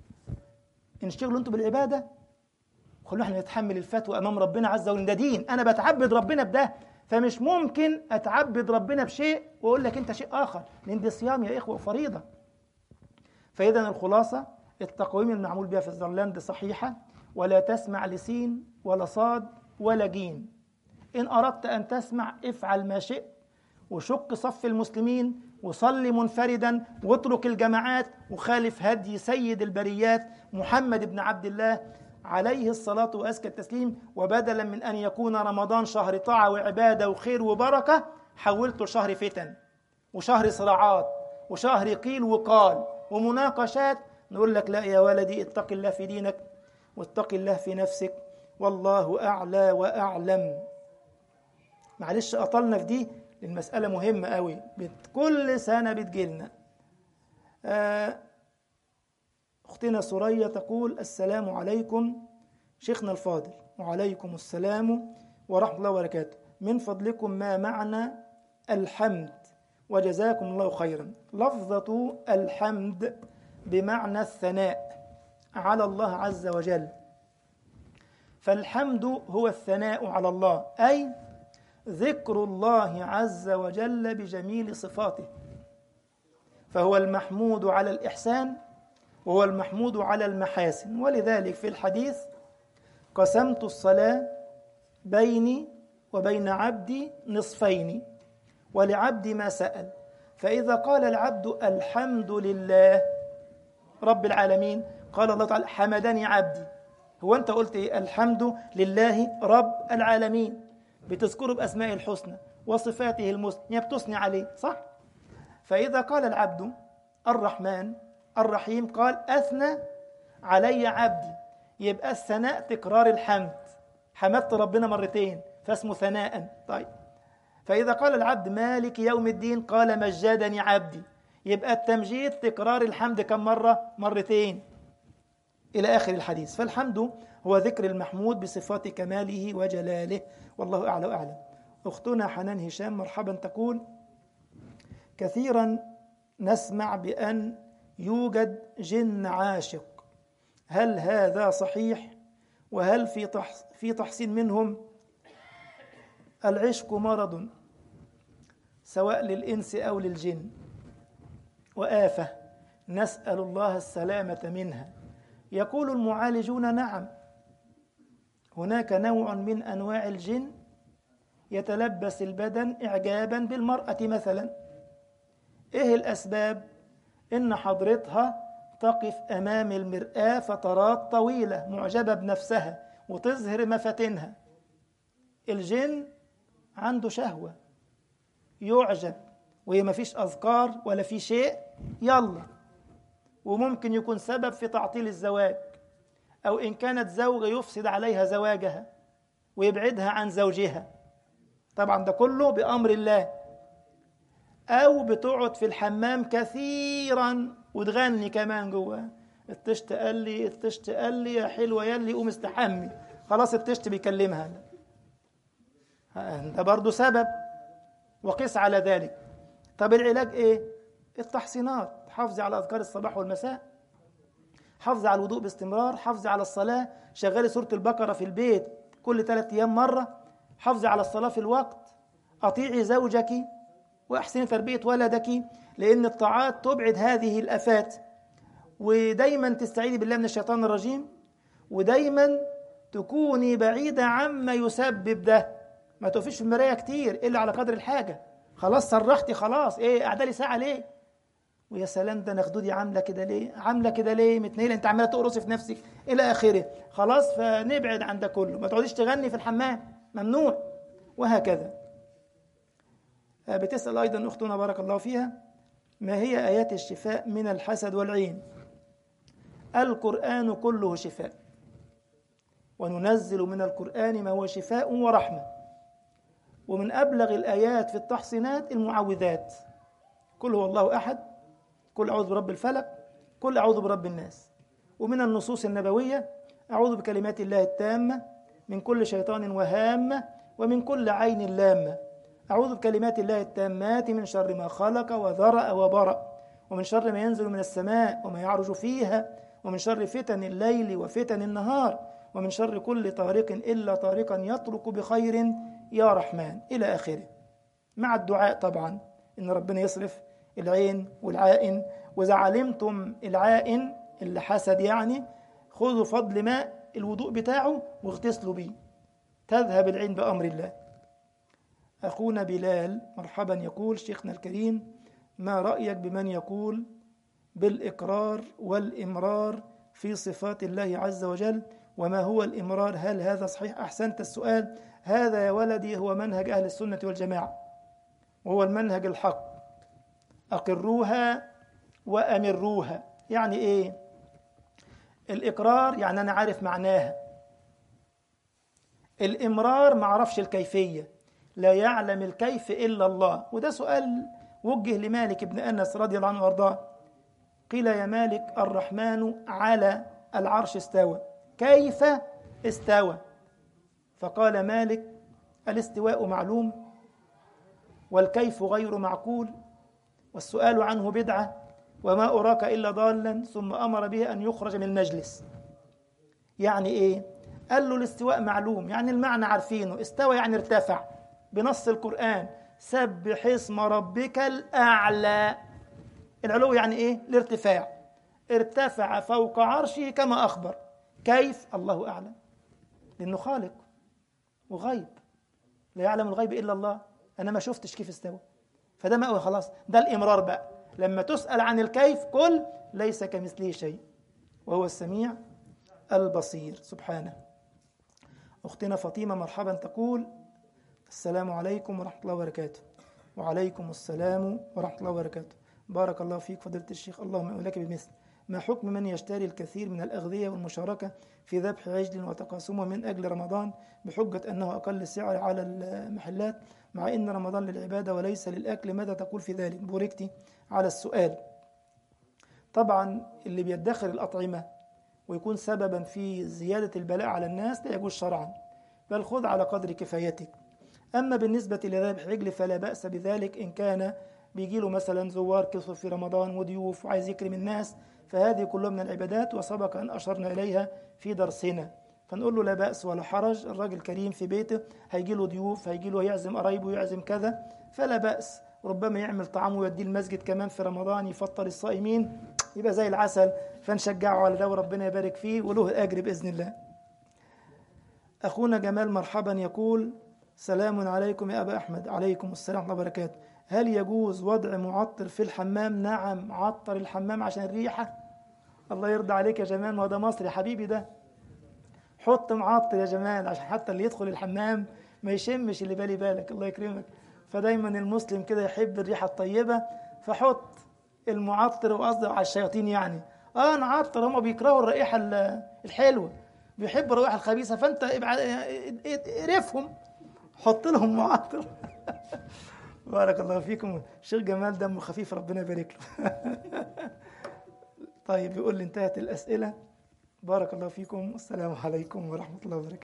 انشغلوا انتوا بالعباده خلونا احنا نتحمل الفتوى امام ربنا عز وجل ده دين انا بتعبد ربنا بده فمش ممكن اتعبد ربنا بشيء واقول لك انت شيء اخر لان دي صيام يا اخوه وفريضه فاذا الخلاصه التقويم المعمول بها في الزرلاند صحيحه ولا تسمع لسين ولا صاد ولا جيم إن أردت أن تسمع افعل ما شئت وشق صف المسلمين وصل منفردا واترك الجماعات وخالف هدي سيد البريات محمد بن عبد الله عليه الصلاة وأزكى التسليم وبدلا من أن يكون رمضان شهر طاعة وعبادة وخير وبركة حولته شهر فتن وشهر صراعات وشهر قيل وقال ومناقشات نقول لك لا يا ولدي اتق الله في دينك واتق الله في نفسك والله أعلى وأعلم معلش أطلنا في دي المسألة مهمة قوي بت كل سنة بتجيلنا آه، أختنا سورية تقول السلام عليكم شيخنا الفاضل وعليكم السلام ورحمة الله وبركاته من فضلكم ما معنى الحمد وجزاكم الله خيرا لفظة الحمد بمعنى الثناء على الله عز وجل فالحمد هو الثناء على الله أي ذكر الله عز وجل بجميل صفاته فهو المحمود على الإحسان وهو المحمود على المحاسن ولذلك في الحديث قسمت الصلاة بيني وبين عبدي نصفين ولعبدي ما سأل فإذا قال العبد الحمد لله رب العالمين قال الله تعالى حمدني عبدي هو أنت قلت إيه الحمد لله رب العالمين بتذكره بأسماء الحسنى وصفاته المثنى بتثني عليه صح فإذا قال العبد الرحمن الرحيم قال أثنى علي عبدي يبقى الثناء تكرار الحمد حمدت ربنا مرتين فاسمه ثناء طيب فإذا قال العبد مالك يوم الدين قال مجدني عبدي يبقى التمجيد تكرار الحمد كم مرة مرتين إلى آخر الحديث فالحمد هو ذكر المحمود بصفات كماله وجلاله والله أعلى وأعلم أختنا حنان هشام مرحبا تقول كثيرا نسمع بأن يوجد جن عاشق هل هذا صحيح وهل في تحس في تحسين منهم العشق مرض سواء للإنس أو للجن وآفة نسأل الله السلامة منها يقول المعالجون نعم هناك نوع من أنواع الجن يتلبس البدن إعجابا بالمرأة مثلا إيه الأسباب؟ إن حضرتها تقف أمام المرآة فترات طويلة معجبة بنفسها وتظهر مفاتنها الجن عنده شهوة يعجب وهي ما فيش أذكار ولا في شيء يلا وممكن يكون سبب في تعطيل الزواج أو إن كانت زوجة يفسد عليها زواجها ويبعدها عن زوجها طبعا ده كله بأمر الله أو بتقعد في الحمام كثيرا وتغني كمان جوه التشت قال لي التشت قال لي يا حلوة يلي قوم استحمي خلاص التشت بيكلمها ده برضه سبب وقس على ذلك طب العلاج ايه التحصينات حافظي على اذكار الصباح والمساء حافظي على الوضوء باستمرار حافظي على الصلاه شغلي سوره البقره في البيت كل ثلاث ايام مره حافظي على الصلاه في الوقت اطيعي زوجك واحسني تربيه ولدك لان الطاعات تبعد هذه الافات ودايما تستعيذي بالله من الشيطان الرجيم ودايما تكوني بعيده عما يسبب ده ما تقفيش في المرايه كتير الا على قدر الحاجه خلاص صرختي خلاص ايه قاعده لي ساعه ليه ويا سلام ده نخدودي عامله كده ليه عامله كده ليه متنيله انت عماله تقرصي في نفسك الى اخره خلاص فنبعد عن ده كله ما تقعديش تغني في الحمام ممنوع وهكذا بتسال ايضا اختنا بارك الله فيها ما هي ايات الشفاء من الحسد والعين القران كله شفاء وننزل من القران ما هو شفاء ورحمه ومن أبلغ الآيات في التحصينات المعوذات كل هو الله أحد كل أعوذ برب الفلق كل أعوذ برب الناس ومن النصوص النبوية أعوذ بكلمات الله التامة من كل شيطان وهامة ومن كل عين لامة أعوذ بكلمات الله التامات من شر ما خلق وذرأ وبرأ ومن شر ما ينزل من السماء وما يعرج فيها ومن شر فتن الليل وفتن النهار ومن شر كل طارق إلا طارقا يطرق بخير يا رحمن إلى آخره مع الدعاء طبعا إن ربنا يصرف العين والعائن وإذا علمتم العائن اللي حسد يعني خذوا فضل ماء الوضوء بتاعه واغتسلوا بيه تذهب العين بأمر الله أخونا بلال مرحبا يقول شيخنا الكريم ما رأيك بمن يقول بالإقرار والإمرار في صفات الله عز وجل وما هو الإمرار هل هذا صحيح أحسنت السؤال هذا يا ولدي هو منهج أهل السنة والجماعة وهو المنهج الحق أقروها وأمروها يعني إيه الإقرار يعني أنا عارف معناها الإمرار ما عرفش الكيفية لا يعلم الكيف إلا الله وده سؤال وجه لمالك بن أنس رضي الله عنه وارضاه قيل يا مالك الرحمن على العرش استوى كيف استوى فقال مالك الاستواء معلوم والكيف غير معقول والسؤال عنه بدعة وما أراك إلا ضالا ثم أمر به أن يخرج من المجلس يعني إيه؟ قال له الاستواء معلوم يعني المعنى عارفينه استوى يعني ارتفع بنص القرآن سبح اسم ربك الأعلى العلو يعني إيه؟ الارتفاع ارتفع فوق عرشه كما أخبر كيف؟ الله أعلم لأنه خالق وغيب لا يعلم الغيب إلا الله أنا ما شفتش كيف استوى فده مأوى خلاص ده الإمرار بقى لما تسأل عن الكيف قل ليس كمثله شيء وهو السميع البصير سبحانه أختنا فاطمة مرحبا تقول السلام عليكم ورحمة الله وبركاته وعليكم السلام ورحمة الله وبركاته بارك الله فيك فضيلة الشيخ اللهم أولك بمثل ما حكم من يشتري الكثير من الأغذية والمشاركة في ذبح عجل وتقاسمه من أجل رمضان بحجة أنه أقل سعر على المحلات مع أن رمضان للعبادة وليس للأكل ماذا تقول في ذلك بوركتي على السؤال طبعا اللي بيدخر الأطعمة ويكون سببا في زيادة البلاء على الناس لا يجوز شرعا بل خذ على قدر كفايتك أما بالنسبة لذبح عجل فلا بأس بذلك إن كان بيجي له مثلا زوار كثر في رمضان وضيوف وعايز يكرم الناس فهذه كلها من العبادات وسبق أن أشرنا إليها في درسنا فنقول له لا بأس ولا حرج الراجل كريم في بيته هيجي له ضيوف هيجي له يعزم قرايبه يعزم كذا فلا بأس ربما يعمل طعام ويوديه المسجد كمان في رمضان يفطر الصائمين يبقى زي العسل فنشجعه على ده وربنا يبارك فيه وله الأجر بإذن الله أخونا جمال مرحبا يقول سلام عليكم يا أبا أحمد عليكم السلام ورحمة الله وبركاته هل يجوز وضع معطر في الحمام نعم عطر الحمام عشان الريحة الله يرضى عليك يا جمال ما هو ده مصري حبيبي ده حط معطر يا جمال عشان حتى اللي يدخل الحمام ما يشمش اللي بالي بالك الله يكرمك فدايما المسلم كده يحب الريحة الطيبة فحط المعطر وقصدي على الشياطين يعني اه نعطر هم بيكرهوا الرائحة الحلوة بيحبوا الرائحة الخبيثة فانت قرفهم حط لهم معطر بارك الله فيكم الشيخ جمال دمه خفيف ربنا يبارك له طيب يقول لي انتهت الأسئلة بارك الله فيكم والسلام عليكم ورحمة الله وبركاته